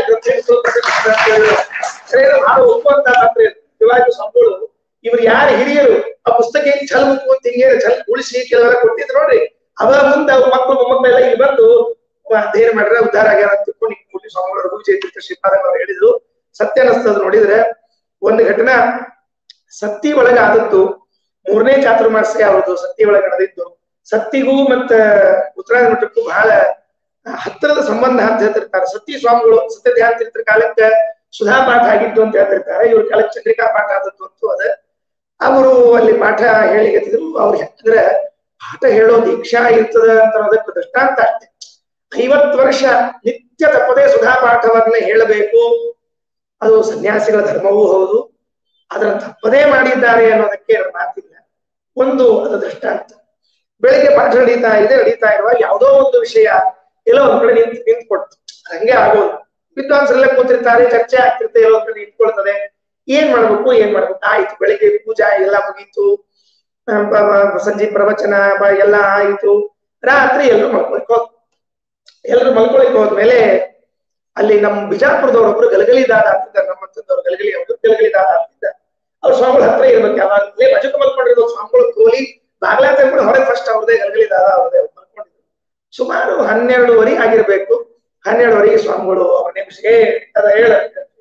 ಗ್ರಂಥ ಒಪ್ಪುವಂತ ಮಾತ್ರ ಇವಾಗ ಸ್ವಾಮಿಗಳು ಇವ್ರು ಯಾರು ಹಿರಿಯರು ಆ ಪುಸ್ತಕ ಹಿಂಗ್ ಚಲ್ ಮುಕ್ಕು ಅಂತ ಹಿಂಗೆ ಚಲ್ ಉಳಿಸಿ ಕೆಲವೆಲ್ಲ ಕೊಟ್ಟಿದ್ರು ನೋಡ್ರಿ ಅವರ ಮುಂದೆ ಅವ್ರ ಮಕ್ಕಳು ಮೊಮ್ಮಕ್ಕಳೆಲ್ಲ ಇಲ್ಲಿ ಬಂದು ಅಧ್ಯಯನ ಮಾಡಿದ್ರೆ ಉದ್ಧಾರ ಆಗ್ಯಾರ ಅಂತ ತಿಳ್ಕೊಂಡು ಹಿಂಗ್ ಕೂಡಿ ಸ್ವಾಮಿಗಳು ರಘುವಿಜಯ ತೀರ್ಥ ಶ್ರೀಪಾದಗಳು ಹೇಳಿದ್ರು ಸತ್ಯ ಅನಸ್ತದ ನೋಡಿದ್ರೆ ಒಂದು ಘಟನಾ ಸತ್ತಿ ಒಳಗ ಆದದ್ದು ಮೂರನೇ ಚಾತುರ್ಮಾಸ್ಯ ಅವ್ರದ್ದು ಸತ್ತಿ ಒಳಗ ನಡೆದಿದ್ದು ಸತ್ತಿಗೂ ಮತ್ತ ಉತ್ತರಾಯಣ ಮಠಕ್ಕೂ ಬಹಳ ಹತ್ತಿರದ ಸಂಬಂಧ ಅಂತ ಹೇಳ್ತಿರ್ತಾರೆ ಸತ್ತಿ ಸ್ವಾಮಿಗಳು ಸತ್ಯ ಧ್ಯಾನ ತೀರ್ಥ ಕಾಲಕ್ಕೆ ಸುಧಾ ಪಾಠ ಆಗಿದ್ದು ಅಂತ ಹೇಳ್ತಿರ್ತಾರೆ ಇವ್ರ ಕಾಲಕ್ಕೆ ಚಂದ್ರಿಕಾ ಪಾಠ ಆದದ್ದು ಅಂತೂ ಅದ ಅವರು ಅಲ್ಲಿ ಪಾಠ ಹೇಳಿಗತ್ತಿದ್ರು ಅವ್ರು ಅಂದ್ರೆ ಪಾಠ ಹೇಳೋ ದೀಕ್ಷಾ ಇರ್ತದ ಅಂತ ಅದಕ್ಕೆ ದೃಷ್ಟಾಂತ ಅಷ್ಟೇ ಐವತ್ತು ವರ್ಷ ನಿತ್ಯ ತಪ್ಪದೇ ಸುಧಾ ಪಾಠವನ್ನ ಹೇಳಬೇಕು ಅದು ಸನ್ಯಾಸಿಗಳ ಧರ್ಮವೂ ಹೌದು ಅದರ ತಪ್ಪದೇ ಮಾಡಿದ್ದಾರೆ ಅನ್ನೋದಕ್ಕೆ ಮಾತಿಲ್ಲ ಒಂದು ಅದು ದೃಷ್ಟಾಂತ ಬೆಳಿಗ್ಗೆ ಪಾಠ ನಡೀತಾ ಇದೆ ನಡೀತಾ ಇರುವಾಗ ಯಾವುದೋ ಒಂದು ವಿಷಯ ಎಲ್ಲೋ ಒಂದ್ ಕಡೆ ನಿಂತು ನಿಂತ್ಕೊಡ್ತು ಹಂಗೆ ಆಗೋದು ವಿದ್ವಾಂಸರೆಲ್ಲ ಕೂತಿರ್ತಾರೆ ಚರ್ಚೆ ಆಗ್ತಿರ್ತೆ ಎಲ್ಲೋ ಒಂದ್ ಕಡೆ ನಿಂತ್ಕೊಳ್ತದೆ ಏನ್ ಮಾಡ್ಬೇಕು ಏನ್ ಮಾಡ್ಬೇಕು ಆಯ್ತು ಬೆಳಿಗ್ಗೆ ಪೂಜಾ ಎಲ್ಲ ಮುಗೀತು ಸಂಜೆ ಪ್ರವಚನ ಎಲ್ಲ ಆಯ್ತು ರಾತ್ರಿ ಎಲ್ಲರೂ ಮಲ್ಕೊಳಕ್ ಹೋದ್ ಎಲ್ಲರೂ ಮಲ್ಕೊಳಕ್ ಹೋದ್ಮೇಲೆ ಅಲ್ಲಿ ನಮ್ ಬಿಜಾಪುರದವ್ರೊಬ್ರು ಗಲಗಲಿ ದಾದ ಅಂತಿದ್ದಾರೆ ನಮ್ಮ ಹತ್ರದವ್ರು ಗಲಗಲಿ ಅವರು ಗಲಗಲಿ ದಾದ ಅಂತಿದ್ದಾರೆ ಅವ್ರ ಸ್ವಾಮಿಗಳ ಹತ್ರ ಇರ್ಬೇಕು ಯಾವಾಗಲೇ ಮಜಕ್ಕೆ ಮಲ್ಕೊಂಡಿರ್ಬೇಕು ಸ್ವಾಮಿಗಳು ಕೋಲಿ ಬಾಗ್ಲ ತೆಗ್ಬಿಟ್ಟು ಹೊರಗೆ ಫಸ್ಟ್ ಅವ್ರದೇ ಗಲಗಲಿ ದಾದ ಅವ್ರದೇ ಮಲ್ಕೊಂಡಿದ್ರು ಸುಮಾರು ಹನ್ನೆರಡುವರೆ ಆಗಿರ್ಬೇಕು ಹನ್ನೆರಡುವರೆಗೆ ಸ್ವಾಮಿಗಳು ಅವ್ರ ನಿಮಿಷಕ್ಕೆ ಅದ ಹೇಳ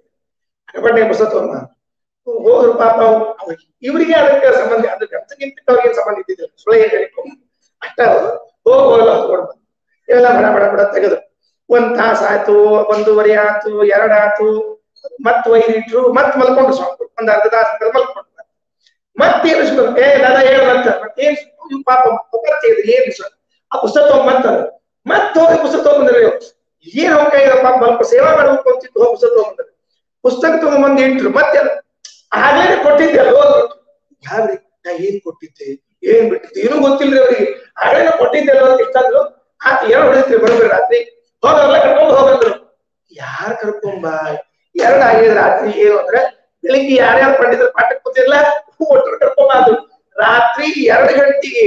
ಬಟ್ಟೆ ಪುಸ್ತಕವನ್ನ ಹೋದ್ರು ಪಾಪ ಅವ್ರು- ಅವ್ರಿಗೆ ಇವರಿಗೆ ಅದಕ್ಕೆ ಸಂಬಂಧ ಅದು ಗಂಟಗಿಂತ ಅವ್ರಿಗೆ ಸಂಬಂಧ ಇದ್ದಿದ್ದಿಲ್ಲ ಸುಳ್ಳು ಏನ್ ಹೇಳಿಕೊಂಡು ಅಷ್ಟ ಹೋಗೋಲ್ಲ ಹೊತ್ಕೊಂಡು ಎಲ್ಲ ಬಡ ಬಡ ಬಡ ತೆಗೆದು ಒಂದ್ ತಾಸ ಆಯ್ತು ಒಂದೂವರೆ ಆಯ್ತು ಎರಡ್ ಆಯ್ತು ಮತ್ ಒಯ್ದಿಟ್ರು ಮತ್ ಮಲ್ಕೊಂಡು ಸ್ವಾಮಿಗಳು ಒಂದ್ ಅರ್ಧ ತಾಸ ಮಲ್ಕೊಂಡು ಮತ್ತೇನು ಸುಮ್ಮನೆ ಏ ದಾದಾ ಹೇಳ ಮತ್ತ ಮತ್ತೇನ್ ಇವ್ ಪಾಪ ಮತ್ತೆ ಇದು ಏನ್ ಸರ್ ಆ ಪುಸ್ತಕ ತಗೊಂಡ್ ಮತ್ತ ಹೋಗಿ ಪುಸ್ತಕ ತಗೊಂಡ್ಬಂದ್ರಿ ಏನ್ ಹೋಗ ಪಾಪ ಸ್ವಲ್ಪ ಸೇವಾ ಮಾಡ್ಬೇಕು ಅಂತಿತ್ತು ಹೋಗಿ ಪುಸ್ತಕ ತಗೊಂಡ್ಬಂದ್ರಿ ಪುಸ್ತಕ ತಗೊಂಡ್ಬಂದು ಇಟ್ರು ಮತ್ತೆ ಆಗ್ಲೇ ಕೊಟ್ಟಿದ್ದೆ ಅಲ್ವ ಯಾವ್ರಿ ನಾ ಏನ್ ಕೊಟ್ಟಿದ್ದೆ ಏನ್ ಬಿಟ್ಟಿದ್ದೆ ಏನೂ ಗೊತ್ತಿಲ್ರಿ ಅವ್ರಿಗೆ ಆಗ್ಲೇ ಕೊಟ್ಟಿದ್ದೆ ಅಲ್ವ ಅಂತ ಇಷ್ಟಂದ್ರು ಆತ ಏನ್ ಹೊಡಿತ್ರಿ ಬರೋಬ್ರಿ ರಾತ್ರಿ ಹೋಗಲ್ಲ ಕರ್ಕೊಂಡು ಹೋಗಂದ್ರು ಯಾರ್ ಕರ್ಕೊಂಬ ಎರಡ್ ಆಗಿದೆ ರಾತ್ರಿ ಏನು ಅಂದ್ರೆ ಬೆಳಿಗ್ಗೆ ಯಾರ್ಯಾರು ಪಂಡಿತರು ಪಾಠಕ್ಕೆ ಕೂತಿರ್ಲ ಒಟ್ಟು ಕರ್ಕೊಂಬ ಅದು ರಾತ್ರಿ ಎರಡ್ ಗಂಟೆಗೆ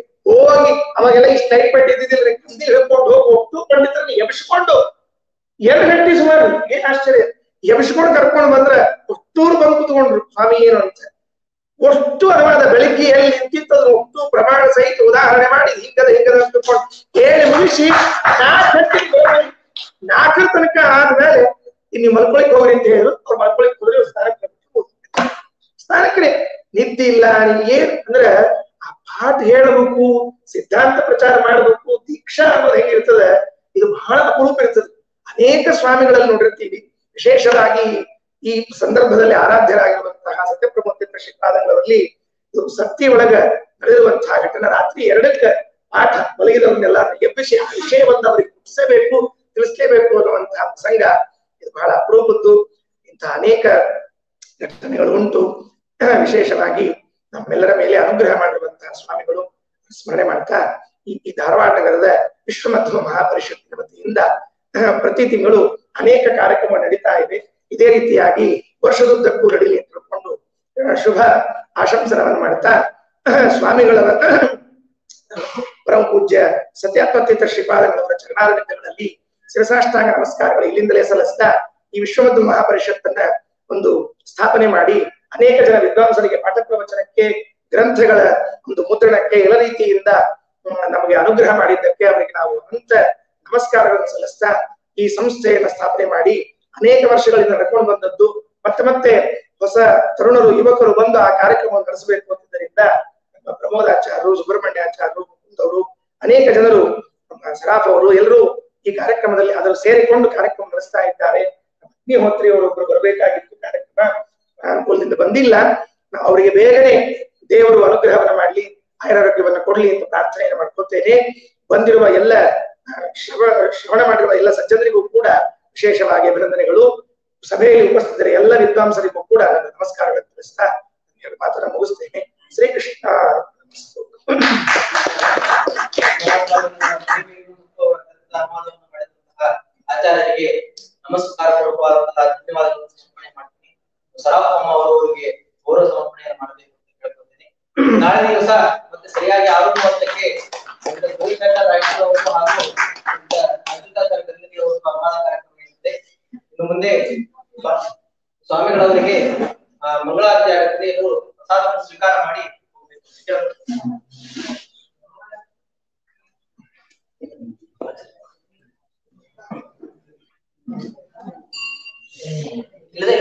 ಹೋಗಿ ಅವಾಗೆಲ್ಲ ಇಷ್ಟ ಟೈಪ್ ಪಟ್ಟಿದ್ದಿದ್ದಿಲ್ರಿ ಕಂದಿ ಹೇಳ್ಕೊಂಡು ಹೋಗಿ ಒಟ್ಟು ಪಂಡಿತರನ್ನ ಎಬ್ಸ್ಕೊಂಡು ಎರಡ್ ಗಂಟೆ ಸುಮಾರು ಏನ್ ಆಶ್ಚರ್ಯ ಎಬ್ಸ್ಕೊಂಡು ಕರ್ಕೊಂಡು ಬಂದ್ರ ಒಟ್ಟೂರು ಬಂದು ಕುತ್ಕೊಂಡ್ರು ಸ್ವಾಮಿ ಏನು ಅಂತ ಒಟ್ಟು ಅನುವಾದ ಬೆಳಿಗ್ಗೆ ಎಲ್ಲಿ ನಿಂತಿತ್ತದ್ರ ಒಟ್ಟು ಪ್ರಮಾಣ ಸಹಿತ ಉದಾಹರಣೆ ಮಾಡಿ ಹಿಂಗದ ಹಿಂಗದ ಅಂತ ತಿಳ್ಕೊಂಡು ಹೇಳಿ ಮುಗಿಸಿ ನಾಲ್ಕು ಗಂಟೆಗೆ ನಾಲ್ಕರ ತನಕ ಆದ್ಮೇಲೆ ಇನ್ನು ನೀವು ಮಲ್ಕೊಳಿಕ್ ಹೋಗ್ರಿ ಅಂತ ಹೇಳಿದ್ರು ಅವ್ರು ಮಲ್ಕೊಳಿಕ್ ಹೋದ್ರೆ ಸ್ಥಾನಕ್ಕೆ ಹೋಗ್ತಾರೆ. ಸ್ಥಾನಕ್ಕೆ ನಿದ್ದೆ ಇಲ್ಲ ನೀವ್ ಏನ್ ಅಂದ್ರೆ ಆ ಪಾಠ ಹೇಳಬೇಕು ಸಿದ್ಧಾಂತ ಪ್ರಚಾರ ಮಾಡಬೇಕು ದೀಕ್ಷಾ ಅನ್ನೋದು ಹೆಂಗಿರ್ತದೆ ಇದು ಬಹಳ ಅಪರೂಪ ಇರ್ತದೆ ಅನೇಕ ಸ್ವಾಮಿಗಳಲ್ಲಿ ನೋಡಿರ್ತೀವಿ ವಿಶೇಷವಾಗಿ ಈ ಸಂದರ್ಭದಲ್ಲಿ ಆರಾಧ್ಯರಾಗಿರುವಂತಹ ಸತ್ಯಪ್ರಮೋತ್ರ ಶ್ರೀಪಾದಂಗಳವರಲ್ಲಿ ಇದು ಸತ್ಯ ಒಳಗ ನಡೆದಿರುವಂತಹ ಘಟನೆ ರಾತ್ರಿ ಎರಡಕ್ಕ ಪಾಠ ಮಲಗಿದವನ್ನೆಲ್ಲ ಎಬ್ಬಿಸಿ ಆ ವಿಷಯವನ್ನ ಅವರಿಗೆ ಮುಟ್ಟಿಸಬೇಕು ತಿಳಿಸ್ಲೇಬೇಕು ಅನ್ನುವಂತಹ ಪ್ರಸಂಗ ಇದು ಬಹಳ ಅಪರೂಪದ್ದು ಇಂತಹ ಅನೇಕ ಘಟನೆಗಳು ಉಂಟು ವಿಶೇಷವಾಗಿ ನಮ್ಮೆಲ್ಲರ ಮೇಲೆ ಅನುಗ್ರಹ ಮಾಡಿರುವಂತಹ ಸ್ವಾಮಿಗಳು ಸ್ಮರಣೆ ಮಾಡ್ತಾ ಈ ಈ ಧಾರವಾಡ ನಗರದ ವಿಶ್ವಮಧ್ವ ಮಹಾಪರಿಷತ್ತಿನ ವತಿಯಿಂದ ಅಹ್, ಪ್ರತಿ ತಿಂಗಳು ಅನೇಕ ಕಾರ್ಯಕ್ರಮ ನಡೀತಾ ಇವೆ ಇದೇ ರೀತಿಯಾಗಿ ವರ್ಷದುದ್ದಕ್ಕೂ ನಡೀಲಿ ಅಂತ ತಿಳ್ಕೊಂಡು ಅಹ್, ಶುಭ ಆಶಂಸನವನ್ನು ಮಾಡ್ತಾ ಅಹ್, ಸ್ವಾಮಿಗಳ ಪರಮ ಪೂಜ್ಯ ಸತ್ಯಾತ್ಮತೀರ್ಥ ಶ್ರೀಪಾದಗಳವರ ಚರಣಾರವಿಂದಗಳಲ್ಲಿ ಶಿರಸಾಷ್ಟಾಂಗ ನಮಸ್ಕಾರಗಳು ಇಲ್ಲಿಂದಲೇ ಸಲ್ಲಿಸ್ತಾ ಈ ವಿಶ್ವಮಧ್ವ ಮಹಾಪರಿಷತ್ತನ್ನ ಒಂದು ಸ್ಥಾಪನೆ ಮಾಡಿ ಅನೇಕ ಜನ ವಿದ್ವಾಂಸರಿಗೆ ಪಾಠ ಪ್ರವಚನಕ್ಕೆ ಗ್ರಂಥಗಳ ಒಂದು ಮುದ್ರಣಕ್ಕೆ ಎಲ್ಲ ರೀತಿಯಿಂದ ಹ್ಮ್, ನಮಗೆ ಅನುಗ್ರಹ ಮಾಡಿದ್ದಕ್ಕೆ ಅವರಿಗೆ ನಾವು ಅನಂತ ನಮಸ್ಕಾರಗಳನ್ನು ಸಲ್ಲಿಸ್ತಾ ಈ ಸಂಸ್ಥೆಯನ್ನ ಸ್ಥಾಪನೆ ಮಾಡಿ ಅನೇಕ ವರ್ಷಗಳಿಂದ ನಡ್ಕೊಂಡು ಬಂದದ್ದು ಮತ್ತೆ ಮತ್ತೆ ಹೊಸ ತರುಣರು ಯುವಕರು ಬಂದು ಆ ಕಾರ್ಯಕ್ರಮವನ್ನು ನಡೆಸಬೇಕು ಅಂತಿದ್ದರಿಂದ ನಮ್ಮ ಪ್ರಮೋದಾಚಾರ್ಯರು ಸುಬ್ರಹ್ಮಣ್ಯಾಚಾರ್ಯರು ಮುಕುಂದ್ ಅವರು ಅನೇಕ ಜನರು ನಮ್ಮ ಸರಾಫ್ ಅವರು ಎಲ್ಲರೂ ಈ ಕಾರ್ಯಕ್ರಮದಲ್ಲಿ ಅದನ್ನು ಸೇರಿಕೊಂಡು ಕಾರ್ಯಕ್ರಮ ನಡೆಸ್ತಾ ಇದ್ದಾರೆ ಅಗ್ನಿಹೋತ್ರಿ ಅವರು ಒಬ್ರು ಬರಬೇಕಾಗಿತ್ತು ಕಾರ್ಯಕ್ರಮ ಅನುಕೂಲದಿಂದ ಬಂದಿಲ್ಲ ನಾವು ಅವರಿಗೆ ಬೇಗನೆ ದೇವರು ಅನುಗ್ರಹವನ್ನ ಮಾಡ್ಲಿ ಆಯುರಾರೋಗ್ಯವನ್ನ ಕೊಡ್ಲಿ ಅಂತ ಪ್ರಾರ್ಥನೆಯನ್ನು ಮಾಡ್ಕೊತೇನೆ ಬಂದಿರುವ ಎಲ್ಲ ಆ, ಶ್ರವ ಶ್ರವಣ ಮಾಡಿರುವ ಎಲ್ಲ ಸಜ್ಜನರಿಗೂ ಕೂಡ ವಿಶೇಷವಾಗಿ ಅಭಿನಂದನೆಗಳು ಸಭೆಯಲ್ಲಿ ಉಪಸ್ಥಿತರ ಎಲ್ಲ ವಿದ್ವಾಂಸರಿಗೂ ಕೂಡ ನನ್ನ ನಮಸ್ಕಾರಗಳನ್ನು ತಿಳಿಸ್ತಾ ನನ್ನ ಎರಡು ಮಾತನ್ನ ಮುಗಿಸ್ತೇನೆ ಶ್ರೀಕೃಷ್ಣ ಆಚಾರ್ಯರಿಗೆ ನಮಸ್ಕಾರ ಪೂರ್ವಕವಾದಂತಹ ಧನ್ಯವಾದಗಳನ್ನು ಸಮರ್ಪಣೆ ಮಾಡ್ತೀನಿ ಸರಾಫಮ್ಮ ಅವರವರಿಗೆ ಗೌರವ ಸಮರ್ಪಣೆಯನ್ನು ಮಾಡಬೇಕು ಅಂತ ಕೇಳ್ಕೊತೀನಿ ನಾಳೆ ದಿವಸ ಮತ್ತೆ ಸರಿಯಾಗಿ ಆರು ಮೂವತ್ತಕ್ಕೆ ಡಾಕ್ಟರ್ ಗೋವಿಂದಣ್ಣ ರಾಯಣ್ಣ ಅವರು ಹಾಗೂ ಅಜಿತಾಚಾರ್ಯ ಗಂಗದಿ ಅವರು ಸಂವಾದ ಕಾರ್ಯಕ್ರಮ ಇರುತ್ತೆ ಇನ್ನು ಮುಂದೆ ಸ್ವಾ- ಸ್ವಾಮಿಗಳವರಿಗೆ ಆ, ಮಂಗಳಾರತಿ ಆಗುತ್ತೆ ಇದು ಪ್ರಸಾದವನ್ನು ಸ್ವೀಕಾರ ಮಾಡಿ ಹೋಗ್ಬೇಕು ಅಂತ ಕೇಳ್ಕೊತೀನಿ. ಇಲ್ಲದೆ